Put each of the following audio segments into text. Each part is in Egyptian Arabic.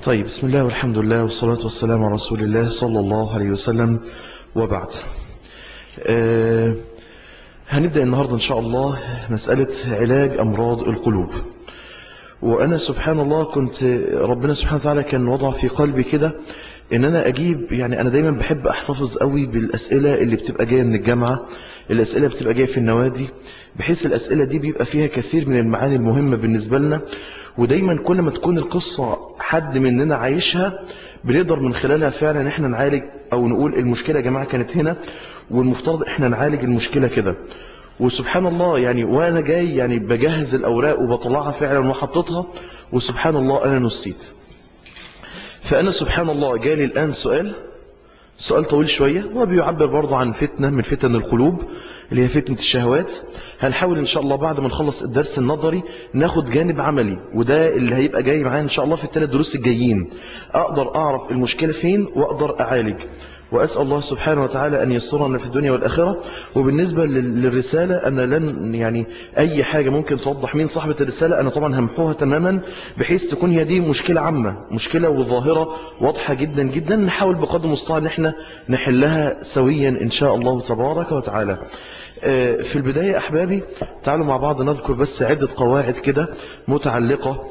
طيب بسم الله والحمد لله والصلاة والسلام على رسول الله صلى الله عليه وسلم وبعد آه هنبدأ النهاردة إن شاء الله مسألة علاج أمراض القلوب وأنا سبحان الله كنت ربنا سبحانه وتعالى كان وضع في قلبي كده ان انا اجيب يعني انا دايما بحب احتفظ قوي بالاسئلة اللي بتبقى جاية من الجامعة الاسئلة بتبقى جاية في النوادي بحيث الاسئلة دي بيبقى فيها كثير من المعاني المهمة بالنسبة لنا ودايما كل ما تكون القصة حد مننا عايشها بنقدر من خلالها فعلا احنا نعالج او نقول المشكلة يا جماعة كانت هنا والمفترض احنا نعالج المشكلة كده وسبحان الله يعني وانا جاي يعني بجهز الاوراق وبطلعها فعلا وحطتها وسبحان الله انا نسيت فانا سبحان الله جالي الان سؤال سؤال طويل شوية وبيعبر برضه عن فتنة من فتن القلوب اللي هي فتنة الشهوات هنحاول ان شاء الله بعد ما نخلص الدرس النظري ناخد جانب عملي وده اللي هيبقى جاي معايا ان شاء الله في الثلاث دروس الجايين اقدر اعرف المشكلة فين واقدر اعالج وأسأل الله سبحانه وتعالى أن يسرنا في الدنيا والآخرة وبالنسبة للرسالة أنا لن يعني أي حاجة ممكن توضح مين صاحبة الرسالة أنا طبعا همحوها تماما بحيث تكون هي دي مشكلة عامة مشكلة وظاهرة واضحة جدا جدا نحاول بقدر المستطاع أن احنا نحلها سويا إن شاء الله تبارك وتعالى في البداية أحبابي تعالوا مع بعض نذكر بس عدة قواعد كده متعلقة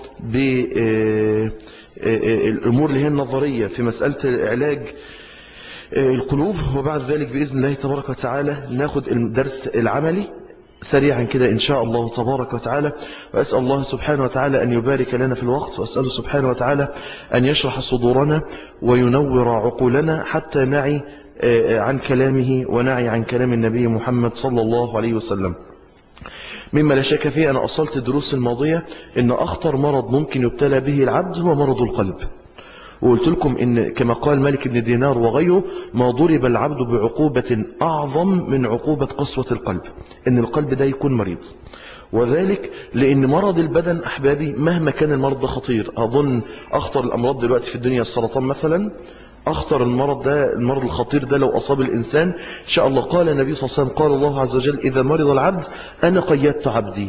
بالأمور اللي هي النظرية في مسألة العلاج القلوب وبعد ذلك بإذن الله تبارك وتعالى ناخد الدرس العملي سريعا كده إن شاء الله تبارك وتعالى وأسأل الله سبحانه وتعالى أن يبارك لنا في الوقت وأسأله سبحانه وتعالى أن يشرح صدورنا وينور عقولنا حتى نعي عن كلامه ونعي عن كلام النبي محمد صلى الله عليه وسلم مما لا شك فيه أنا أصلت الدروس الماضية أن أخطر مرض ممكن يبتلى به العبد هو مرض القلب وقلت لكم إن كما قال مالك بن دينار وغيره ما ضرب العبد بعقوبة أعظم من عقوبة قسوة القلب إن القلب ده يكون مريض وذلك لأن مرض البدن أحبابي مهما كان المرض ده خطير أظن أخطر الأمراض دلوقتي في الدنيا السرطان مثلا أخطر المرض ده المرض الخطير ده لو أصاب الإنسان إن شاء الله قال النبي صلى الله عليه وسلم قال الله عز وجل إذا مرض العبد أنا قيدت عبدي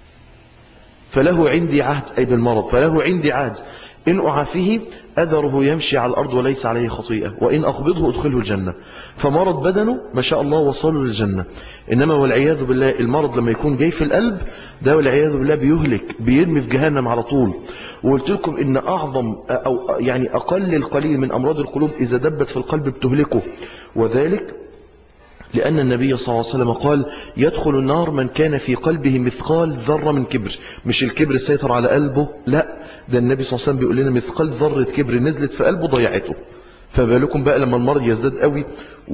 فله عندي عهد أي بالمرض فله عندي عهد إن أعافيه أذره يمشي على الأرض وليس عليه خطيئة وإن أقبضه أدخله الجنة فمرض بدنه ما شاء الله وصله للجنة إنما والعياذ بالله المرض لما يكون جاي في القلب ده والعياذ بالله بيهلك بيرمي في جهنم على طول وقلت لكم إن أعظم أو يعني أقل القليل من أمراض القلوب إذا دبت في القلب بتهلكه وذلك لأن النبي صلى الله عليه وسلم قال يدخل النار من كان في قلبه مثقال ذرة من كبر مش الكبر سيطر على قلبه لا ده النبي صلى الله عليه وسلم بيقول لنا مثقال ذرة كبر نزلت في قلبه ضيعته فبالكم بقى لما المرض يزداد قوي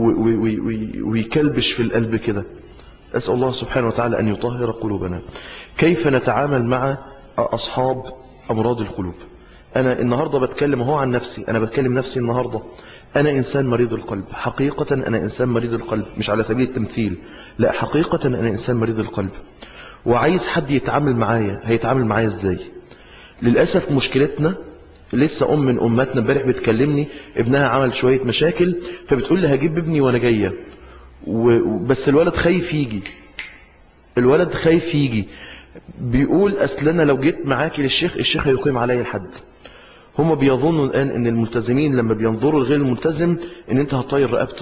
ويكلبش في القلب كده أسأل الله سبحانه وتعالى أن يطهر قلوبنا كيف نتعامل مع أصحاب أمراض القلوب أنا النهاردة بتكلم هو عن نفسي أنا بتكلم نفسي النهاردة أنا إنسان مريض القلب حقيقة أنا إنسان مريض القلب مش على سبيل التمثيل لا حقيقة أنا إنسان مريض القلب وعايز حد يتعامل معايا هيتعامل معايا إزاي للأسف مشكلتنا لسه أم من أماتنا امبارح بتكلمني ابنها عمل شوية مشاكل فبتقول لي هجيب ابني وأنا جاية بس الولد خايف يجي الولد خايف يجي بيقول أصل أنا لو جيت معاكي للشيخ الشيخ هيقيم عليا الحد هم بيظنوا الآن ان الملتزمين لما بينظروا لغير الملتزم ان انت هتطير رقبته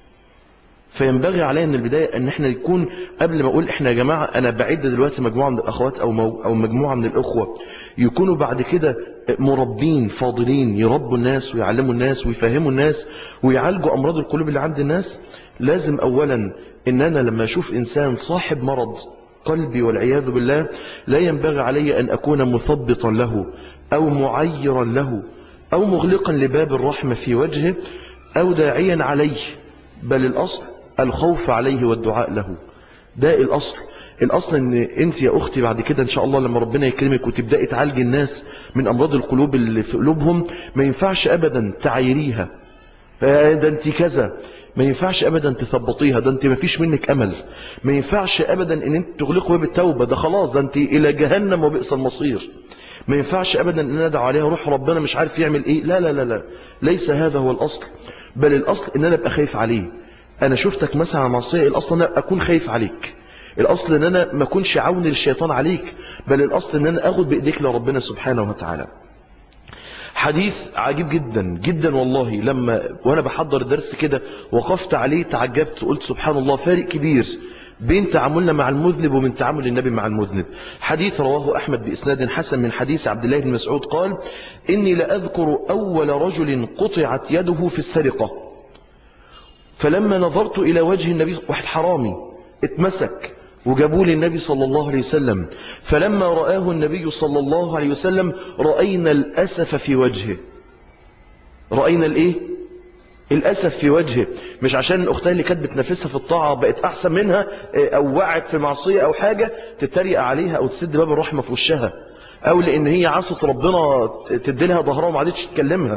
فينبغي علينا من البداية ان احنا يكون قبل ما اقول احنا يا جماعة انا بعد دلوقتي مجموعة من الاخوات او, مو او مجموعة من الاخوة يكونوا بعد كده مربين فاضلين يربوا الناس ويعلموا الناس ويفهموا الناس ويعالجوا امراض القلوب اللي عند الناس لازم اولا ان انا لما اشوف انسان صاحب مرض قلبي والعياذ بالله لا ينبغي علي ان اكون مثبطا له أو معيرا له أو مغلقا لباب الرحمة في وجهه أو داعيا عليه بل الأصل الخوف عليه والدعاء له ده الأصل الأصل أن أنت يا أختي بعد كده إن شاء الله لما ربنا يكرمك وتبدأي تعالجي الناس من أمراض القلوب اللي في قلوبهم ما ينفعش أبدا تعايريها ده أنت كذا ما ينفعش ابدا تثبطيها ده انت ما فيش منك امل ما ينفعش ابدا ان انت تغلقوا باب التوبه ده خلاص ده انت الى جهنم وبئس المصير ما ينفعش ابدا ان ندعو عليها روح ربنا مش عارف يعمل ايه لا لا لا لا ليس هذا هو الاصل بل الاصل ان انا ابقى خايف عليه انا شفتك مثلا على معصيه الاصل ان انا اكون خايف عليك الاصل ان انا ما اكونش عون للشيطان عليك بل الاصل ان انا اخد بايديك لربنا سبحانه وتعالى حديث عجيب جدا جدا والله لما وانا بحضر الدرس كده وقفت عليه تعجبت قلت سبحان الله فارق كبير بين تعاملنا مع المذنب ومن تعامل النبي مع المذنب حديث رواه أحمد بإسناد حسن من حديث عبد الله بن مسعود قال إني لأذكر أول رجل قطعت يده في السرقة فلما نظرت إلى وجه النبي واحد حرامي اتمسك وجابوا لي النبي صلى الله عليه وسلم فلما رآه النبي صلى الله عليه وسلم رأينا الأسف في وجهه رأينا الإيه الأسف في وجهه مش عشان أختها اللي كانت بتنافسها في الطاعة بقت أحسن منها أو وقعت في معصية أو حاجة تتريق عليها أو تسد باب الرحمة في وشها أو لأن هي عصت ربنا تدي لها ظهرها وما عادتش تكلمها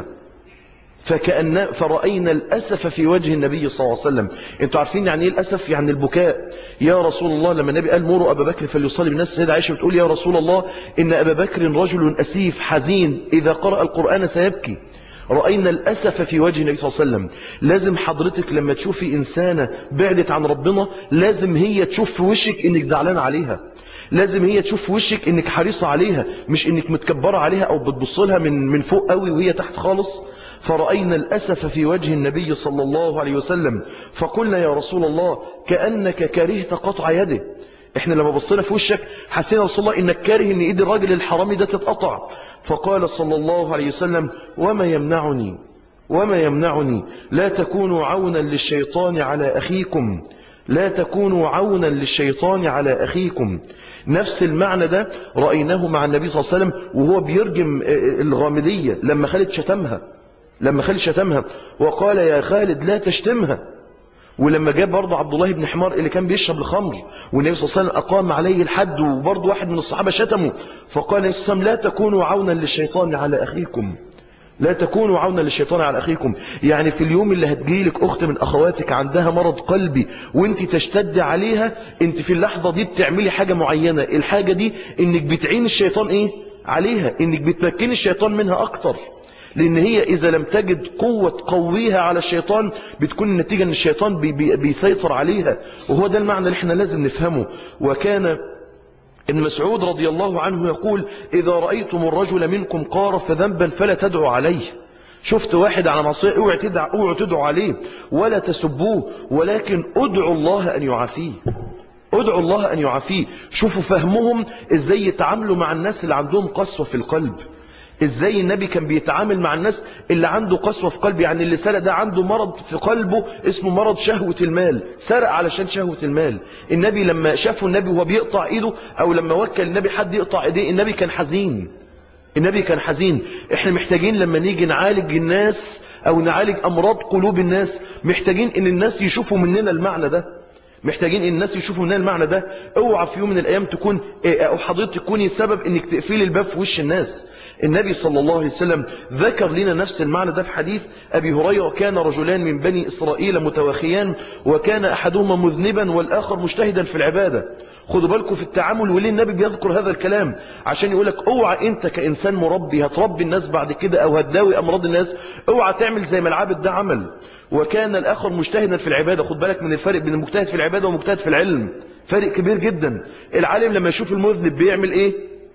فكأن فرأينا الأسف في وجه النبي صلى الله عليه وسلم انتوا عارفين يعني ايه الأسف يعني البكاء يا رسول الله لما النبي قال مروا أبا بكر فليصلي بالناس السيدة عائشة بتقول يا رسول الله إن أبا بكر رجل أسيف حزين إذا قرأ القرآن سيبكي رأينا الأسف في وجه النبي صلى الله عليه وسلم لازم حضرتك لما تشوفي إنسانة بعدت عن ربنا لازم هي تشوف في وشك إنك زعلان عليها لازم هي تشوف في وشك إنك حريصة عليها مش إنك متكبرة عليها أو بتبص لها من, من فوق قوي وهي تحت خالص فرأينا الأسف في وجه النبي صلى الله عليه وسلم فقلنا يا رسول الله كأنك كرهت قطع يده احنا لما بصينا في وشك حسينا رسول الله انك كاره ان ايد الراجل الحرامي ده تتقطع فقال صلى الله عليه وسلم وما يمنعني وما يمنعني لا تكونوا عونا للشيطان على اخيكم لا تكونوا عونا للشيطان على اخيكم نفس المعنى ده رأيناه مع النبي صلى الله عليه وسلم وهو بيرجم الغامدية لما خالد شتمها لما خالد شتمها وقال يا خالد لا تشتمها ولما جاء برضه عبد الله بن حمار اللي كان بيشرب الخمر والنبي صلى الله عليه وسلم أقام عليه الحد وبرضه واحد من الصحابة شتمه فقال النبي صلى الله عليه وسلم لا تكونوا عونا للشيطان على أخيكم لا تكونوا عونا للشيطان على أخيكم يعني في اليوم اللي هتجيلك أخت من أخواتك عندها مرض قلبي وانت تشتد عليها انت في اللحظة دي بتعملي حاجة معينة الحاجة دي انك بتعين الشيطان ايه عليها انك بتمكن الشيطان منها اكتر لان هي اذا لم تجد قوة تقويها على الشيطان بتكون النتيجة ان الشيطان بي بي بيسيطر عليها وهو ده المعنى اللي احنا لازم نفهمه وكان ابن مسعود رضي الله عنه يقول إذا رأيتم الرجل منكم قارف ذنبا فلا تدعوا عليه شفت واحد على معصية اوعوا تدعوا اوعوا تدعوا عليه ولا تسبوه ولكن ادعوا الله أن يعافيه ادعوا الله أن يعافيه شوفوا فهمهم ازاي يتعاملوا مع الناس اللي عندهم قسوة في القلب ازاي النبي كان بيتعامل مع الناس اللي عنده قسوة في قلبه يعني اللي سرق ده عنده مرض في قلبه اسمه مرض شهوة المال سرق علشان شهوة المال النبي لما شافوا النبي وهو بيقطع ايده او لما وكل النبي حد يقطع ايديه النبي كان حزين النبي كان حزين احنا محتاجين لما نيجي نعالج الناس او نعالج امراض قلوب الناس محتاجين ان الناس يشوفوا مننا المعنى ده محتاجين ان الناس يشوفوا مننا المعنى ده اوعى في يوم من الايام تكون او حضرتك تكوني سبب انك تقفلي الباب في وش الناس النبي صلى الله عليه وسلم ذكر لنا نفس المعنى ده في حديث أبي هريرة كان رجلان من بني إسرائيل متواخيان وكان أحدهما مذنبا والآخر مجتهدا في العبادة خدوا بالكم في التعامل وليه النبي بيذكر هذا الكلام عشان يقولك اوعى انت كإنسان مربي هتربي الناس بعد كده او هتداوي امراض الناس اوعى تعمل زي ما العابد ده عمل وكان الاخر مجتهدا في العبادة خد بالك من الفرق بين المجتهد في العبادة ومجتهد في العلم فرق كبير جدا العالم لما يشوف المذنب بيعمل ايه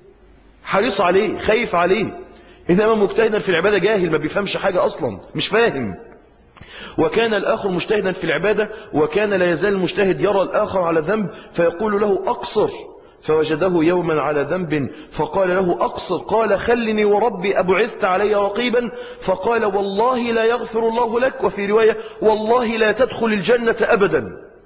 حريص عليه خايف عليه إنما مجتهدا في العبادة جاهل ما بيفهمش حاجة أصلا مش فاهم وكان الآخر مجتهدا في العبادة وكان لا يزال المجتهد يرى الآخر على ذنب فيقول له أقصر فوجده يوما على ذنب فقال له أقصر قال خلني وربي أبعثت علي رقيبا فقال والله لا يغفر الله لك وفي رواية والله لا تدخل الجنة أبدا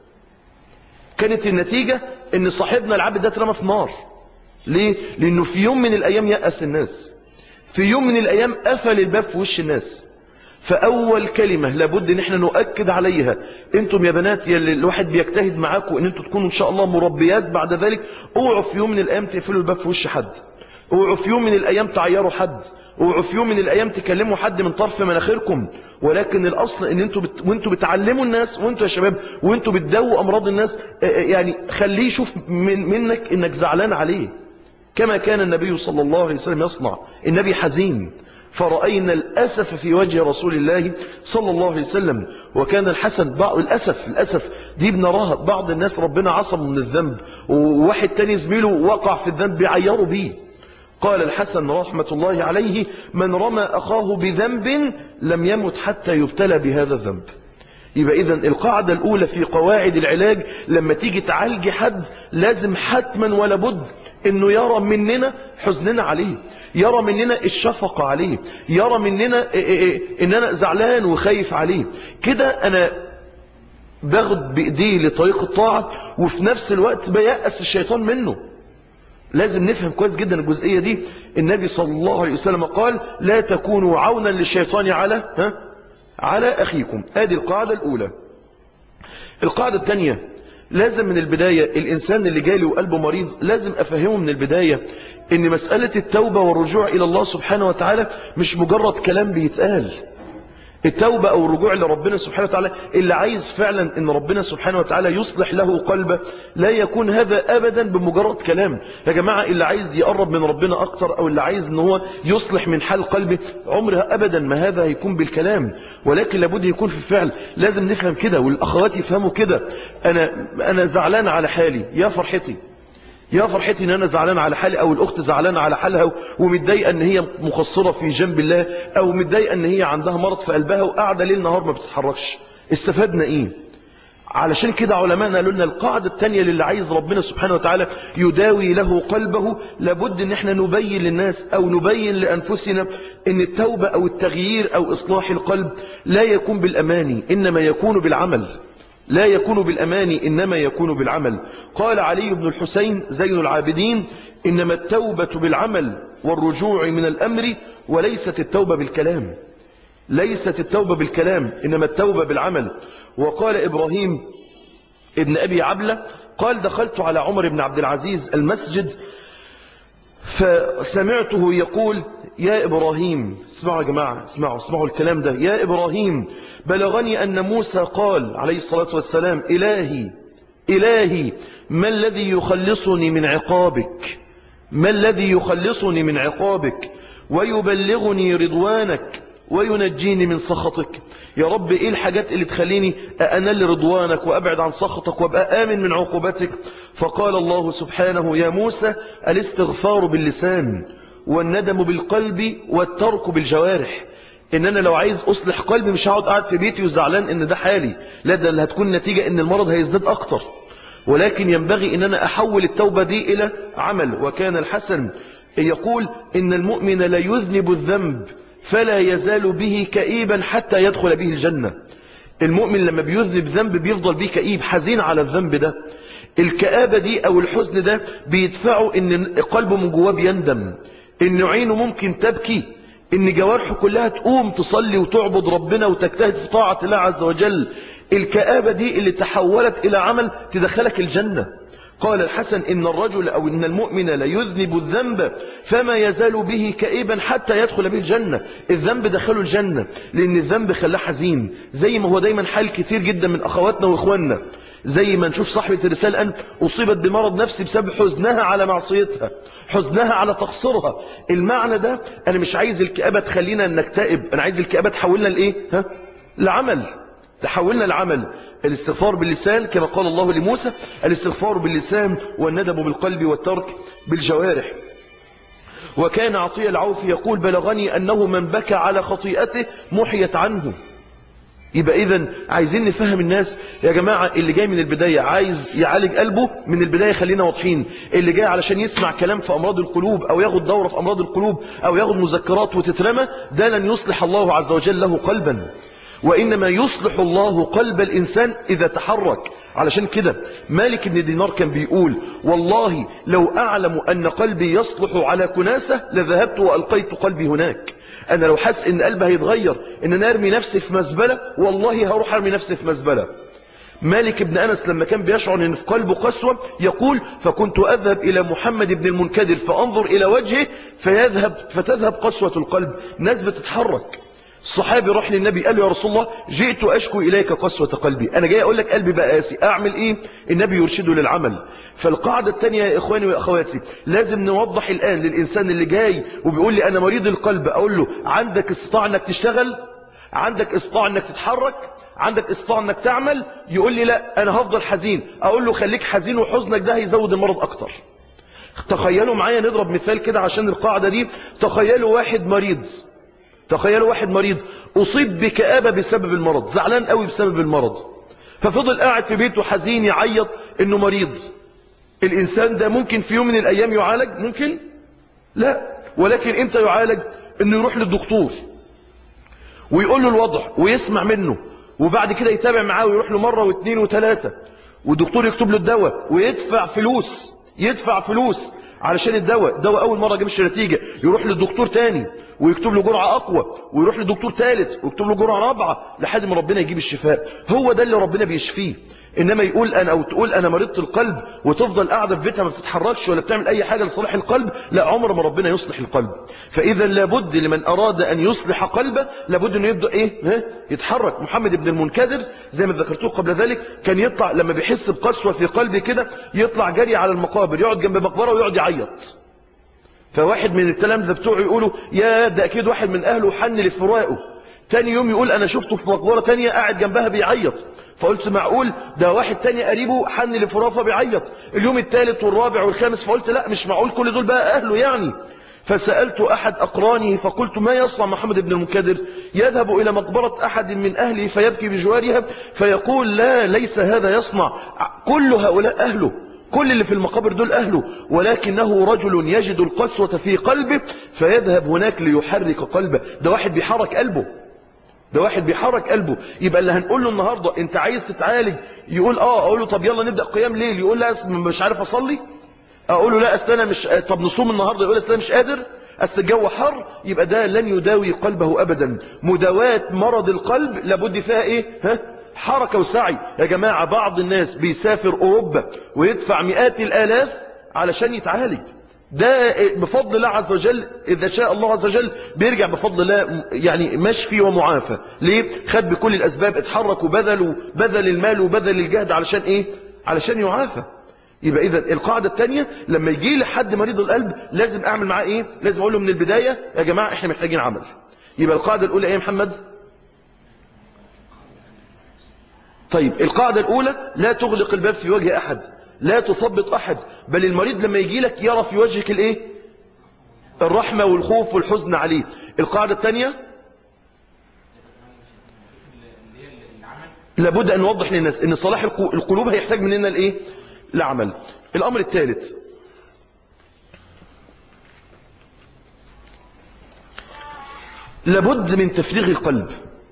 كانت النتيجة ان صاحبنا العبد ده اترمى في نار ليه؟ لأنه في يوم من الأيام يأس الناس في يوم من الأيام قفل الباب في وش الناس فأول كلمة لابد ان احنا نؤكد عليها انتم يا بنات يا اللي الواحد بيجتهد معاكم ان انتم تكونوا ان شاء الله مربيات بعد ذلك اوعوا في يوم من الأيام تقفلوا الباب في وش حد اوعوا في يوم من الأيام تعيروا حد اوعوا في يوم من الأيام تكلموا حد من طرف مناخيركم ولكن الأصل ان انتوا بت... وانتوا بتعلموا الناس وانتوا يا شباب وانتوا بتداووا أمراض الناس يعني خليه يشوف من... منك انك زعلان عليه كما كان النبي صلى الله عليه وسلم يصنع النبي حزين فرأينا الأسف في وجه رسول الله صلى الله عليه وسلم وكان الحسن بعض الأسف الأسف دي بنراها بعض الناس ربنا عصم من الذنب وواحد تاني زميله وقع في الذنب بيعيروا بيه قال الحسن رحمة الله عليه من رمى أخاه بذنب لم يمت حتى يبتلى بهذا الذنب يبقى إذا القاعدة الأولى في قواعد العلاج لما تيجي تعالج حد لازم حتما ولا بد انه يرى مننا حزننا عليه يرى مننا الشفقة عليه يرى مننا ان انا زعلان وخايف عليه كده انا باخد بايديه لطريق الطاعة وفي نفس الوقت بيأس الشيطان منه لازم نفهم كويس جدا الجزئية دي النبي صلى الله عليه وسلم قال لا تكونوا عونا للشيطان على ها على أخيكم هذه القاعدة الأولى القاعدة الثانية لازم من البداية الإنسان اللي جالي وقلبه مريض لازم أفهمه من البداية ان مسألة التوبة والرجوع إلى الله سبحانه وتعالى مش مجرد كلام بيتقال التوبة أو الرجوع لربنا سبحانه وتعالى اللي عايز فعلا ان ربنا سبحانه وتعالى يصلح له قلبه لا يكون هذا أبدا بمجرد كلام يا جماعة اللي عايز يقرب من ربنا أكتر أو اللي عايز ان هو يصلح من حال قلبه عمرها أبدا ما هذا هيكون بالكلام ولكن لابد يكون في الفعل لازم نفهم كده والأخوات يفهموا كده أنا, أنا زعلان على حالي يا فرحتي يا فرحتي ان انا زعلان على حالي او الاخت زعلانه على حالها ومتضايقه ان هي مقصره في جنب الله او متضايقه ان هي عندها مرض في قلبها وقاعده ليل نهار ما بتتحركش استفدنا ايه علشان كده علماءنا قالوا لنا القاعده الثانيه للي عايز ربنا سبحانه وتعالى يداوي له قلبه لابد ان احنا نبين للناس او نبين لانفسنا ان التوبه او التغيير او اصلاح القلب لا يكون بالاماني انما يكون بالعمل لا يكون بالأماني إنما يكون بالعمل قال علي بن الحسين زين العابدين إنما التوبة بالعمل والرجوع من الأمر وليست التوبة بالكلام ليست التوبة بالكلام إنما التوبة بالعمل وقال إبراهيم ابن أبي عبلة قال دخلت على عمر بن عبد العزيز المسجد فسمعته يقول يا إبراهيم اسمعوا يا جماعة اسمعوا اسمعوا الكلام ده يا إبراهيم بلغني أن موسى قال عليه الصلاة والسلام إلهي إلهي ما الذي يخلصني من عقابك ما الذي يخلصني من عقابك ويبلغني رضوانك وينجيني من سخطك يا رب ايه الحاجات اللي تخليني انال رضوانك وابعد عن سخطك وابقى امن من عقوبتك فقال الله سبحانه يا موسى الاستغفار باللسان والندم بالقلب والترك بالجوارح ان انا لو عايز اصلح قلبي مش هقعد قاعد في بيتي وزعلان ان ده حالي لا ده اللي هتكون نتيجة ان المرض هيزداد اكتر ولكن ينبغي ان انا احول التوبة دي الى عمل وكان الحسن يقول ان المؤمن لا يذنب الذنب فلا يزال به كئيبا حتى يدخل به الجنة المؤمن لما بيذنب ذنب بيفضل به كئيب حزين على الذنب ده الكآبة دي او الحزن ده بيدفعه ان قلبه من جواه بيندم ان عينه ممكن تبكي ان جوارحه كلها تقوم تصلي وتعبد ربنا وتجتهد في طاعة الله عز وجل الكآبة دي اللي تحولت الى عمل تدخلك الجنة قال الحسن إن الرجل أو إن المؤمن لا يذنب الذنب فما يزال به كئيبا حتى يدخل به الجنة الذنب دخله الجنة لأن الذنب خلاه حزين زي ما هو دايما حال كثير جدا من أخواتنا وإخواننا زي ما نشوف صاحبة الرسالة أن أصيبت بمرض نفسي بسبب حزنها على معصيتها حزنها على تقصيرها المعنى ده أنا مش عايز الكآبة تخلينا نكتئب أنا عايز الكآبة تحولنا لإيه ها؟ لعمل تحولنا العمل الاستغفار باللسان كما قال الله لموسى الاستغفار باللسان والندم بالقلب والترك بالجوارح وكان عطية العوف يقول بلغني أنه من بكى على خطيئته محيت عنه يبقى إذا عايزين نفهم الناس يا جماعة اللي جاي من البداية عايز يعالج قلبه من البداية خلينا واضحين اللي جاي علشان يسمع كلام في أمراض القلوب أو ياخد دورة في أمراض القلوب أو ياخد مذكرات وتترمى ده لن يصلح الله عز وجل له قلبا وإنما يصلح الله قلب الإنسان إذا تحرك علشان كده مالك بن دينار كان بيقول والله لو أعلم أن قلبي يصلح على كناسة لذهبت وألقيت قلبي هناك أنا لو حس إن قلبي هيتغير إن أنا أرمي نفسي في مزبلة والله هروح أرمي نفسي في مزبلة مالك بن أنس لما كان بيشعر أن في قلبه قسوة يقول فكنت أذهب إلى محمد بن المنكدر فأنظر إلى وجهه فيذهب فتذهب قسوة القلب ناس بتتحرك الصحابي راح للنبي قال له يا رسول الله جئت أشكو إليك قسوة قلبي أنا جاي أقول لك قلبي بقى قاسي أعمل إيه النبي يرشده للعمل فالقاعدة الثانية يا إخواني وأخواتي لازم نوضح الآن للإنسان اللي جاي وبيقول لي أنا مريض القلب أقول له عندك استطاع أنك تشتغل عندك استطاع أنك تتحرك عندك استطاع أنك تعمل يقول لي لا أنا هفضل حزين أقول له خليك حزين وحزنك ده هيزود المرض أكتر تخيلوا معايا نضرب مثال كده عشان القاعدة دي تخيلوا واحد مريض تخيلوا واحد مريض أصيب بكآبة بسبب المرض زعلان قوي بسبب المرض ففضل قاعد في بيته حزين يعيط انه مريض الانسان ده ممكن في يوم من الايام يعالج ممكن لا ولكن امتى يعالج انه يروح للدكتور ويقول له الوضع ويسمع منه وبعد كده يتابع معاه ويروح له مرة واثنين وثلاثة والدكتور يكتب له الدواء ويدفع فلوس يدفع فلوس علشان الدواء الدواء اول مرة جابش نتيجة يروح للدكتور تاني ويكتب له جرعة اقوى ويروح لدكتور ثالث ويكتب له جرعة رابعة لحد ما ربنا يجيب الشفاء هو ده اللي ربنا بيشفيه انما يقول انا او تقول انا مريضة القلب وتفضل قاعدة في بيتها ما بتتحركش ولا بتعمل اي حاجة لصلاح القلب لا عمر ما ربنا يصلح القلب فاذا لابد لمن اراد ان يصلح قلبه لابد انه يبدأ ايه ها يتحرك محمد بن المنكدر زي ما ذكرته قبل ذلك كان يطلع لما بيحس بقسوة في قلبه كده يطلع جري على المقابر يقعد جنب مقبرة ويقعد يعيط فواحد من التلامذة بتوعه يقولوا يا ده اكيد واحد من اهله حن لفراقه تاني يوم يقول انا شفته في مقبرة تانية قاعد جنبها بيعيط فقلت معقول ده واحد تاني قريبه حن لفرافة بيعيط اليوم الثالث والرابع والخامس فقلت لا مش معقول كل دول بقى اهله يعني فسألت احد اقرانه فقلت ما يصنع محمد بن المنكدر يذهب الى مقبرة احد من اهله فيبكي بجوارها فيقول لا ليس هذا يصنع كل هؤلاء اهله كل اللي في المقابر دول أهله ولكنه رجل يجد القسوة في قلبه فيذهب هناك ليحرك قلبه ده واحد بيحرك قلبه ده واحد بيحرك قلبه يبقى اللي هنقول له النهاردة انت عايز تتعالج يقول اه اقول له طب يلا نبدأ قيام ليل يقول لا مش عارف اصلي اقول له لا اصل انا مش طب نصوم النهاردة يقول اصل انا مش قادر اصل الجو حر يبقى ده لن يداوي قلبه ابدا مداواة مرض القلب لابد فيها ايه ها حركة وسعي يا جماعة بعض الناس بيسافر أوروبا ويدفع مئات الآلاف علشان يتعالج ده بفضل الله عز وجل إذا شاء الله عز وجل بيرجع بفضل الله يعني مشفي ومعافى ليه؟ خد بكل الأسباب اتحرك وبذل بذل المال وبذل الجهد علشان إيه؟ علشان يعافى يبقى إذا القاعدة الثانية لما يجي لي حد مريض القلب لازم أعمل معاه إيه؟ لازم أقول له من البداية يا جماعة إحنا محتاجين عمل يبقى القاعدة الأولى إيه يا محمد؟ طيب القاعدة الأولى لا تغلق الباب في وجه أحد لا تثبط أحد بل المريض لما يجي لك يرى في وجهك الإيه الرحمة والخوف والحزن عليه القاعدة الثانية لابد أن نوضح للناس أن صلاح القلوب هيحتاج مننا الإيه العمل الأمر الثالث لابد من تفريغ القلب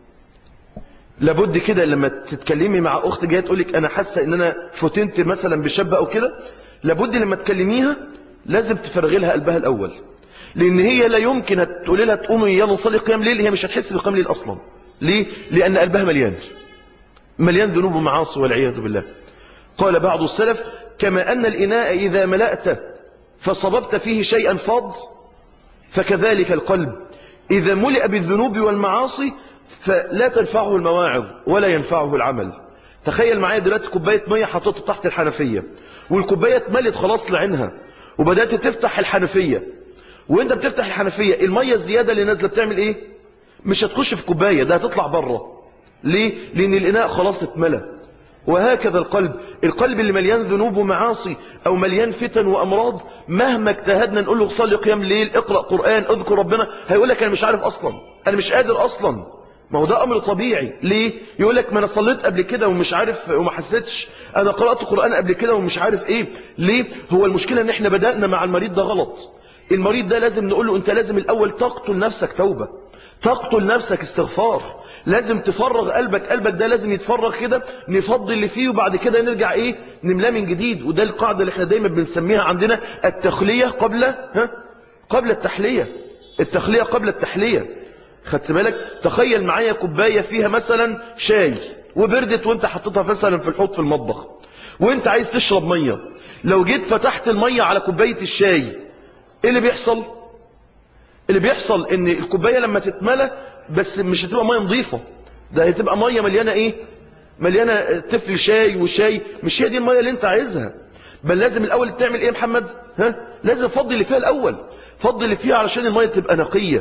لابد كده لما تتكلمي مع اخت جايه تقول لك انا حاسه ان انا فتنت مثلا بشاب او كده لابد لما تكلميها لازم تفرغي لها قلبها الاول لان هي لا يمكن تقولي لها تقومي يلا نصلي قيام ليل هي مش هتحس بقيام ليل اصلا ليه لان قلبها مليان مليان ذنوب ومعاصي والعياذ بالله قال بعض السلف كما ان الاناء اذا ملأت فصببت فيه شيئا فاض فكذلك القلب اذا ملئ بالذنوب والمعاصي فلا تنفعه المواعظ ولا ينفعه العمل تخيل معايا دلوقتي كوباية مية حطيتها تحت الحنفية والكوباية اتملت خلاص لعينها وبدأت تفتح الحنفية وانت بتفتح الحنفية المية الزيادة اللي نازلة بتعمل ايه مش هتخش في كوباية ده هتطلع بره ليه لان الاناء خلاص اتملى وهكذا القلب القلب اللي مليان ذنوب ومعاصي او مليان فتن وامراض مهما اجتهدنا نقول له صلي قيام ليل اقرأ قرآن اذكر ربنا هيقول لك انا مش عارف اصلا انا مش قادر اصلا ما هو ده امر طبيعي ليه يقول لك ما انا صليت قبل كده ومش عارف وما حسيتش انا قرأت قرآن قبل كده ومش عارف ايه ليه هو المشكلة ان احنا بدأنا مع المريض ده غلط المريض ده لازم نقول له انت لازم الاول تقتل نفسك توبة تقتل نفسك استغفار لازم تفرغ قلبك قلبك ده لازم يتفرغ كده نفضي اللي فيه وبعد كده نرجع ايه نملاه من جديد وده القاعدة اللي احنا دايما بنسميها عندنا التخلية قبل ها قبل التحلية التخلية قبل التحلية خدت بالك تخيل معايا كوباية فيها مثلا شاي وبردت وانت حطيتها مثلا في الحوض في المطبخ وانت عايز تشرب مية لو جيت فتحت المية على كوباية الشاي ايه اللي بيحصل اللي بيحصل ان الكوباية لما تتملى بس مش هتبقى مية نظيفة ده هتبقى مية مليانة ايه مليانة تفل شاي وشاي مش هي دي المية اللي انت عايزها بل لازم الاول تعمل ايه يا محمد ها لازم فضي اللي فيها الاول فضي اللي فيها علشان المية تبقى نقية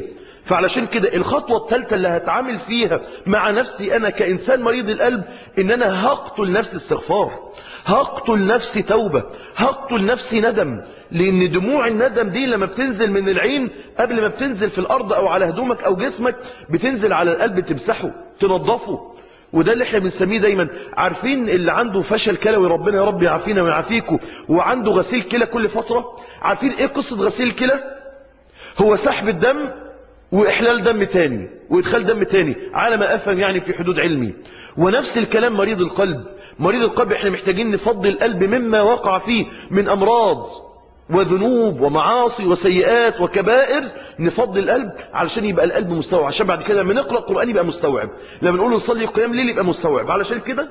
فعلشان كده الخطوة الثالثة اللي هتعامل فيها مع نفسي أنا كإنسان مريض القلب إن أنا هقتل نفسي استغفار هقتل نفسي توبة هقتل نفسي ندم لأن دموع الندم دي لما بتنزل من العين قبل ما بتنزل في الأرض أو على هدومك أو جسمك بتنزل على القلب تمسحه تنظفه وده اللي احنا بنسميه دايما عارفين اللي عنده فشل كلوي ربنا يا رب يعافينا ويعافيكم وعنده غسيل كلى كل فترة عارفين ايه قصة غسيل الكلى هو سحب الدم واحلال دم تاني وادخال دم تاني على ما افهم يعني في حدود علمي ونفس الكلام مريض القلب مريض القلب احنا محتاجين نفضي القلب مما وقع فيه من امراض وذنوب ومعاصي وسيئات وكبائر نفضي القلب علشان يبقى القلب مستوعب عشان بعد كده لما نقرأ قرآن يبقى مستوعب لما نقول نصلي قيام ليل يبقى مستوعب علشان كده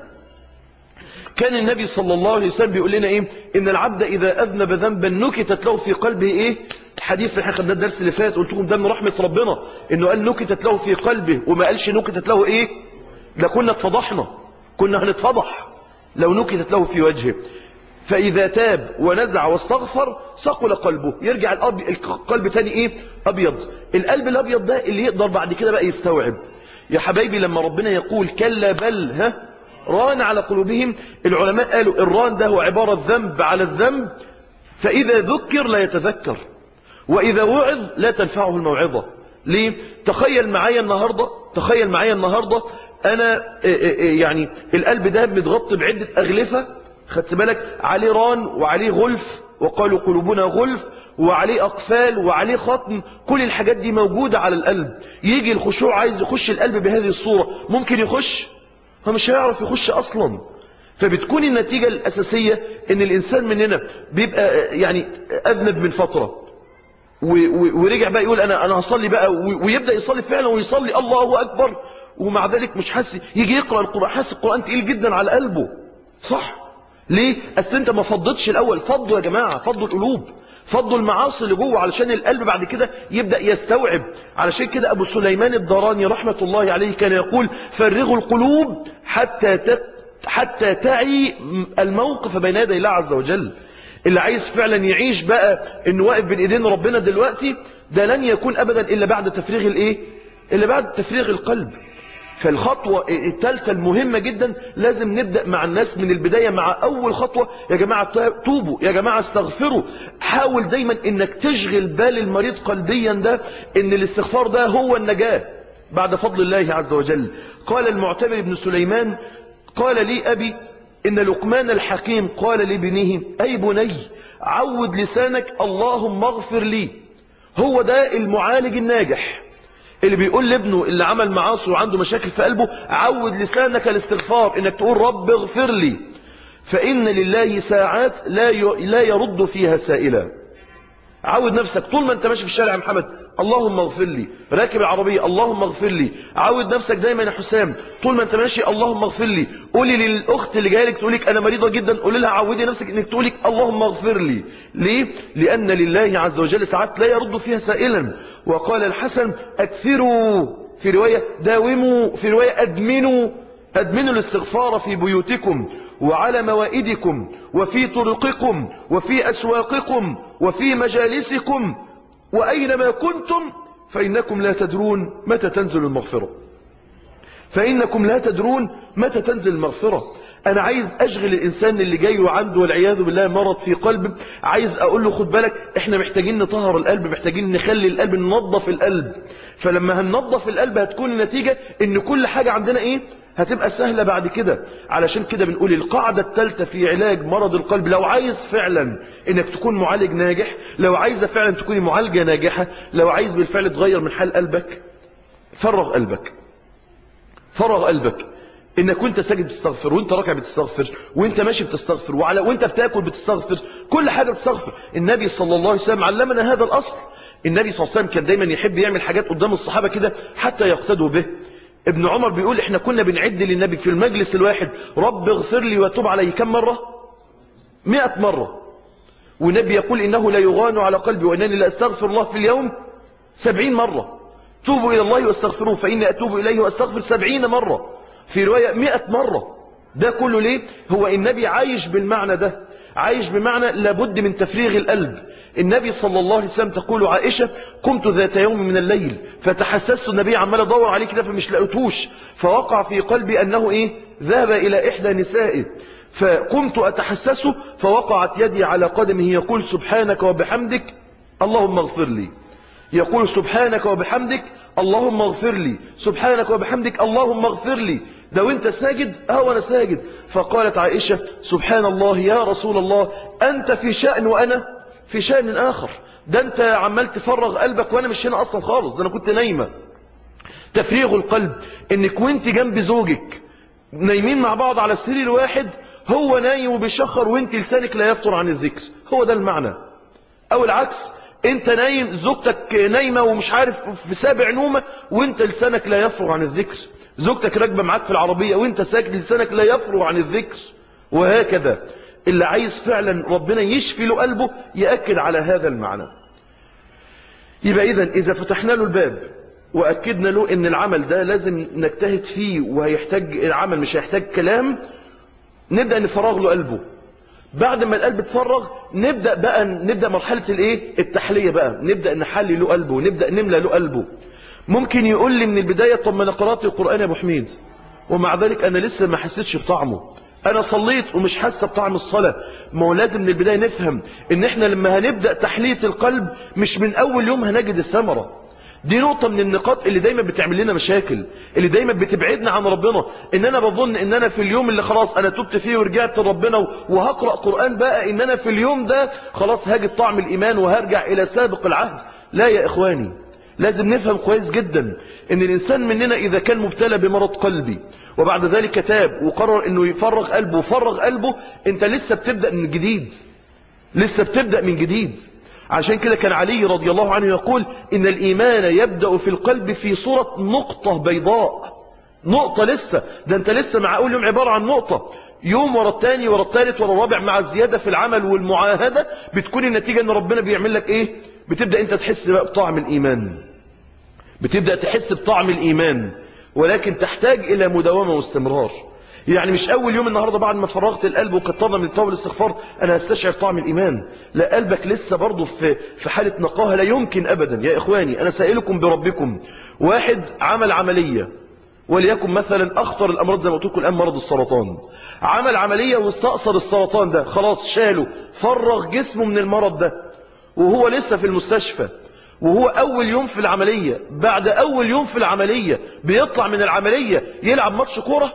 كان النبي صلى الله عليه وسلم بيقول لنا ايه ان العبد اذا اذنب ذنبا نكتت له في قلبه ايه حديث اللي احنا خدناه الدرس اللي فات قلت لكم ده من رحمه ربنا انه قال نكتت له في قلبه وما قالش نكتت له ايه ده كنا اتفضحنا كنا هنتفضح لو نكتت له في وجهه فإذا تاب ونزع واستغفر صقل قلبه يرجع الأب... القلب تاني إيه أبيض القلب الأبيض ده اللي يقدر بعد كده بقى يستوعب يا حبايبي لما ربنا يقول كلا بل ها ران على قلوبهم العلماء قالوا الران ده هو عبارة ذنب على الذنب فإذا ذكر لا يتذكر وإذا وعظ لا تنفعه الموعظة ليه تخيل معايا النهاردة تخيل معايا النهاردة أنا يعني القلب ده متغطي بعدة أغلفة خدت بالك عليه ران وعليه غلف وقالوا قلوبنا غلف وعليه أقفال وعليه ختم كل الحاجات دي موجودة على القلب يجي الخشوع عايز يخش القلب بهذه الصورة ممكن يخش هو مش هيعرف يخش أصلا فبتكون النتيجة الأساسية ان الإنسان مننا بيبقى يعني أذنب من فترة ورجع بقى يقول أنا, أنا هصلي بقى ويبدأ يصلي فعلا ويصلي الله أكبر ومع ذلك مش حاسس يجي يقرأ القرآن حاسس القرآن تقيل جدا على قلبه صح ليه اصل انت ما فضتش الاول فضوا يا جماعة فضوا القلوب فضوا المعاصي اللي جوه علشان القلب بعد كده يبدأ يستوعب علشان كده ابو سليمان الدراني رحمة الله عليه كان يقول فرغوا القلوب حتى تت حتى تعي الموقف بين يدي الله عز وجل اللي عايز فعلا يعيش بقى انه واقف بين ايدين ربنا دلوقتي ده لن يكون ابدا الا بعد تفريغ الايه الا بعد تفريغ القلب فالخطوة الثالثة المهمة جدا لازم نبدأ مع الناس من البداية مع أول خطوة يا جماعة توبوا يا جماعة استغفروا حاول دايما انك تشغل بال المريض قلبيا ده ان الاستغفار ده هو النجاة بعد فضل الله عز وجل قال المعتمر بن سليمان قال لي أبي إن لقمان الحكيم قال لابنه أي بني عود لسانك اللهم اغفر لي هو ده المعالج الناجح اللي بيقول لابنه اللي عمل معاصي وعنده مشاكل في قلبه عود لسانك الاستغفار انك تقول رب اغفر لي فإن لله ساعات لا لا يرد فيها سائلا عود نفسك طول ما انت ماشي في الشارع يا محمد اللهم اغفر لي راكب العربية اللهم اغفر لي عود نفسك دايما يا حسام طول ما انت ماشي اللهم اغفر لي قولي للاخت اللي جايه لك تقول لك انا مريضه جدا قولي لها عودي نفسك انك تقول لك اللهم اغفر لي ليه لان لله عز وجل ساعات لا يرد فيها سائلا وقال الحسن اكثروا في روايه داوموا في روايه ادمنوا ادمنوا الاستغفار في بيوتكم وعلى موائدكم وفي طرقكم وفي أسواقكم وفي مجالسكم وأينما كنتم فإنكم لا تدرون متى تنزل المغفرة فإنكم لا تدرون متى تنزل المغفرة أنا عايز أشغل الإنسان اللي جاي وعنده والعياذ بالله مرض في قلبه عايز أقول له خد بالك إحنا محتاجين نطهر القلب محتاجين نخلي القلب ننظف القلب فلما هننظف القلب هتكون النتيجة إن كل حاجة عندنا إيه هتبقى سهلة بعد كده علشان كده بنقول القاعدة الثالثة في علاج مرض القلب لو عايز فعلا انك تكون معالج ناجح لو عايزة فعلا تكوني معالجة ناجحة لو عايز بالفعل تغير من حال قلبك فرغ قلبك فرغ قلبك انك وانت ساجد بتستغفر وانت راكع بتستغفر وانت ماشي بتستغفر وعلى وانت بتاكل بتستغفر كل حاجة بتستغفر النبي صلى الله عليه وسلم علمنا هذا الاصل النبي صلى الله عليه وسلم كان دايما يحب يعمل حاجات قدام الصحابة كده حتى يقتدوا به ابن عمر بيقول احنا كنا بنعد للنبي في المجلس الواحد رب اغفر لي وتوب علي كم مرة مئة مرة والنبي يقول انه لا يغان على قلبي وانني لا استغفر الله في اليوم سبعين مرة توبوا الى الله واستغفروه فاني اتوب اليه واستغفر سبعين مرة في رواية مئة مرة ده كله ليه هو النبي عايش بالمعنى ده عايش بمعنى لابد من تفريغ القلب النبي صلى الله عليه وسلم تقول عائشة قمت ذات يوم من الليل فتحسست النبي عمال ادور عليه كده فمش لقيتوش فوقع في قلبي انه ايه ذهب الى احدى نسائه فقمت اتحسسه فوقعت يدي على قدمه يقول سبحانك وبحمدك اللهم اغفر لي يقول سبحانك وبحمدك اللهم اغفر لي سبحانك وبحمدك اللهم اغفر لي ده وانت ساجد اه وانا ساجد فقالت عائشة سبحان الله يا رسول الله انت في شأن وانا في شأن اخر ده انت عمال تفرغ قلبك وانا مش هنا اصلا خالص ده انا كنت نايمة تفريغ القلب انك وانت جنب زوجك نايمين مع بعض على السرير واحد هو نايم وبيشخر وانت لسانك لا يفطر عن الذكر هو ده المعنى او العكس انت نايم زوجتك نايمة ومش عارف في سابع نومة وانت لسانك لا يفرغ عن الذكر زوجتك راكبة معاك في العربية وانت ساكت لسانك لا يفرغ عن الذكر وهكذا اللي عايز فعلا ربنا يشفي له قلبه يأكد على هذا المعنى يبقى اذا اذا فتحنا له الباب واكدنا له ان العمل ده لازم نجتهد فيه وهيحتاج العمل مش هيحتاج كلام نبدأ نفرغ له قلبه بعد ما القلب اتفرغ نبدأ بقى نبدأ مرحلة الايه التحلية بقى نبدأ نحلي له قلبه نبدأ نملى له قلبه ممكن يقول لي من البداية طب ما انا قرأت القرآن يا ابو حميد ومع ذلك انا لسه ما حسيتش بطعمه انا صليت ومش حاسه بطعم الصلاة ما هو لازم من البداية نفهم ان احنا لما هنبدأ تحلية القلب مش من اول يوم هنجد الثمرة دي نقطة من النقاط اللي دايما بتعمل لنا مشاكل اللي دايما بتبعدنا عن ربنا ان انا بظن ان انا في اليوم اللي خلاص انا تبت فيه ورجعت لربنا وهقرأ قرآن بقى ان انا في اليوم ده خلاص هاجد طعم الايمان وهرجع الى سابق العهد لا يا اخواني لازم نفهم كويس جدا ان الانسان مننا اذا كان مبتلى بمرض قلبي وبعد ذلك تاب وقرر انه يفرغ قلبه وفرغ قلبه انت لسه بتبدأ من جديد لسه بتبدأ من جديد عشان كده كان علي رضي الله عنه يقول إن الإيمان يبدأ في القلب في صورة نقطة بيضاء نقطة لسه ده انت لسه مع أول يوم عبارة عن نقطة يوم ورا الثاني ورا الثالث ورا الرابع مع الزيادة في العمل والمعاهدة بتكون النتيجة ان ربنا بيعمل لك ايه بتبدأ انت تحس بقى بطعم الإيمان بتبدأ تحس بطعم الإيمان ولكن تحتاج إلى مداومة واستمرار يعني مش اول يوم النهاردة بعد ما فرغت القلب وكترنا من التوبة والاستغفار انا هستشعر طعم الايمان لا قلبك لسه برضه في في حالة نقاهة لا يمكن ابدا يا اخواني انا سائلكم بربكم واحد عمل عملية وليكن مثلا اخطر الامراض زي ما قلت لكم الان مرض السرطان عمل عملية واستأصل السرطان ده خلاص شاله فرغ جسمه من المرض ده وهو لسه في المستشفى وهو اول يوم في العملية بعد اول يوم في العملية بيطلع من العملية يلعب ماتش كوره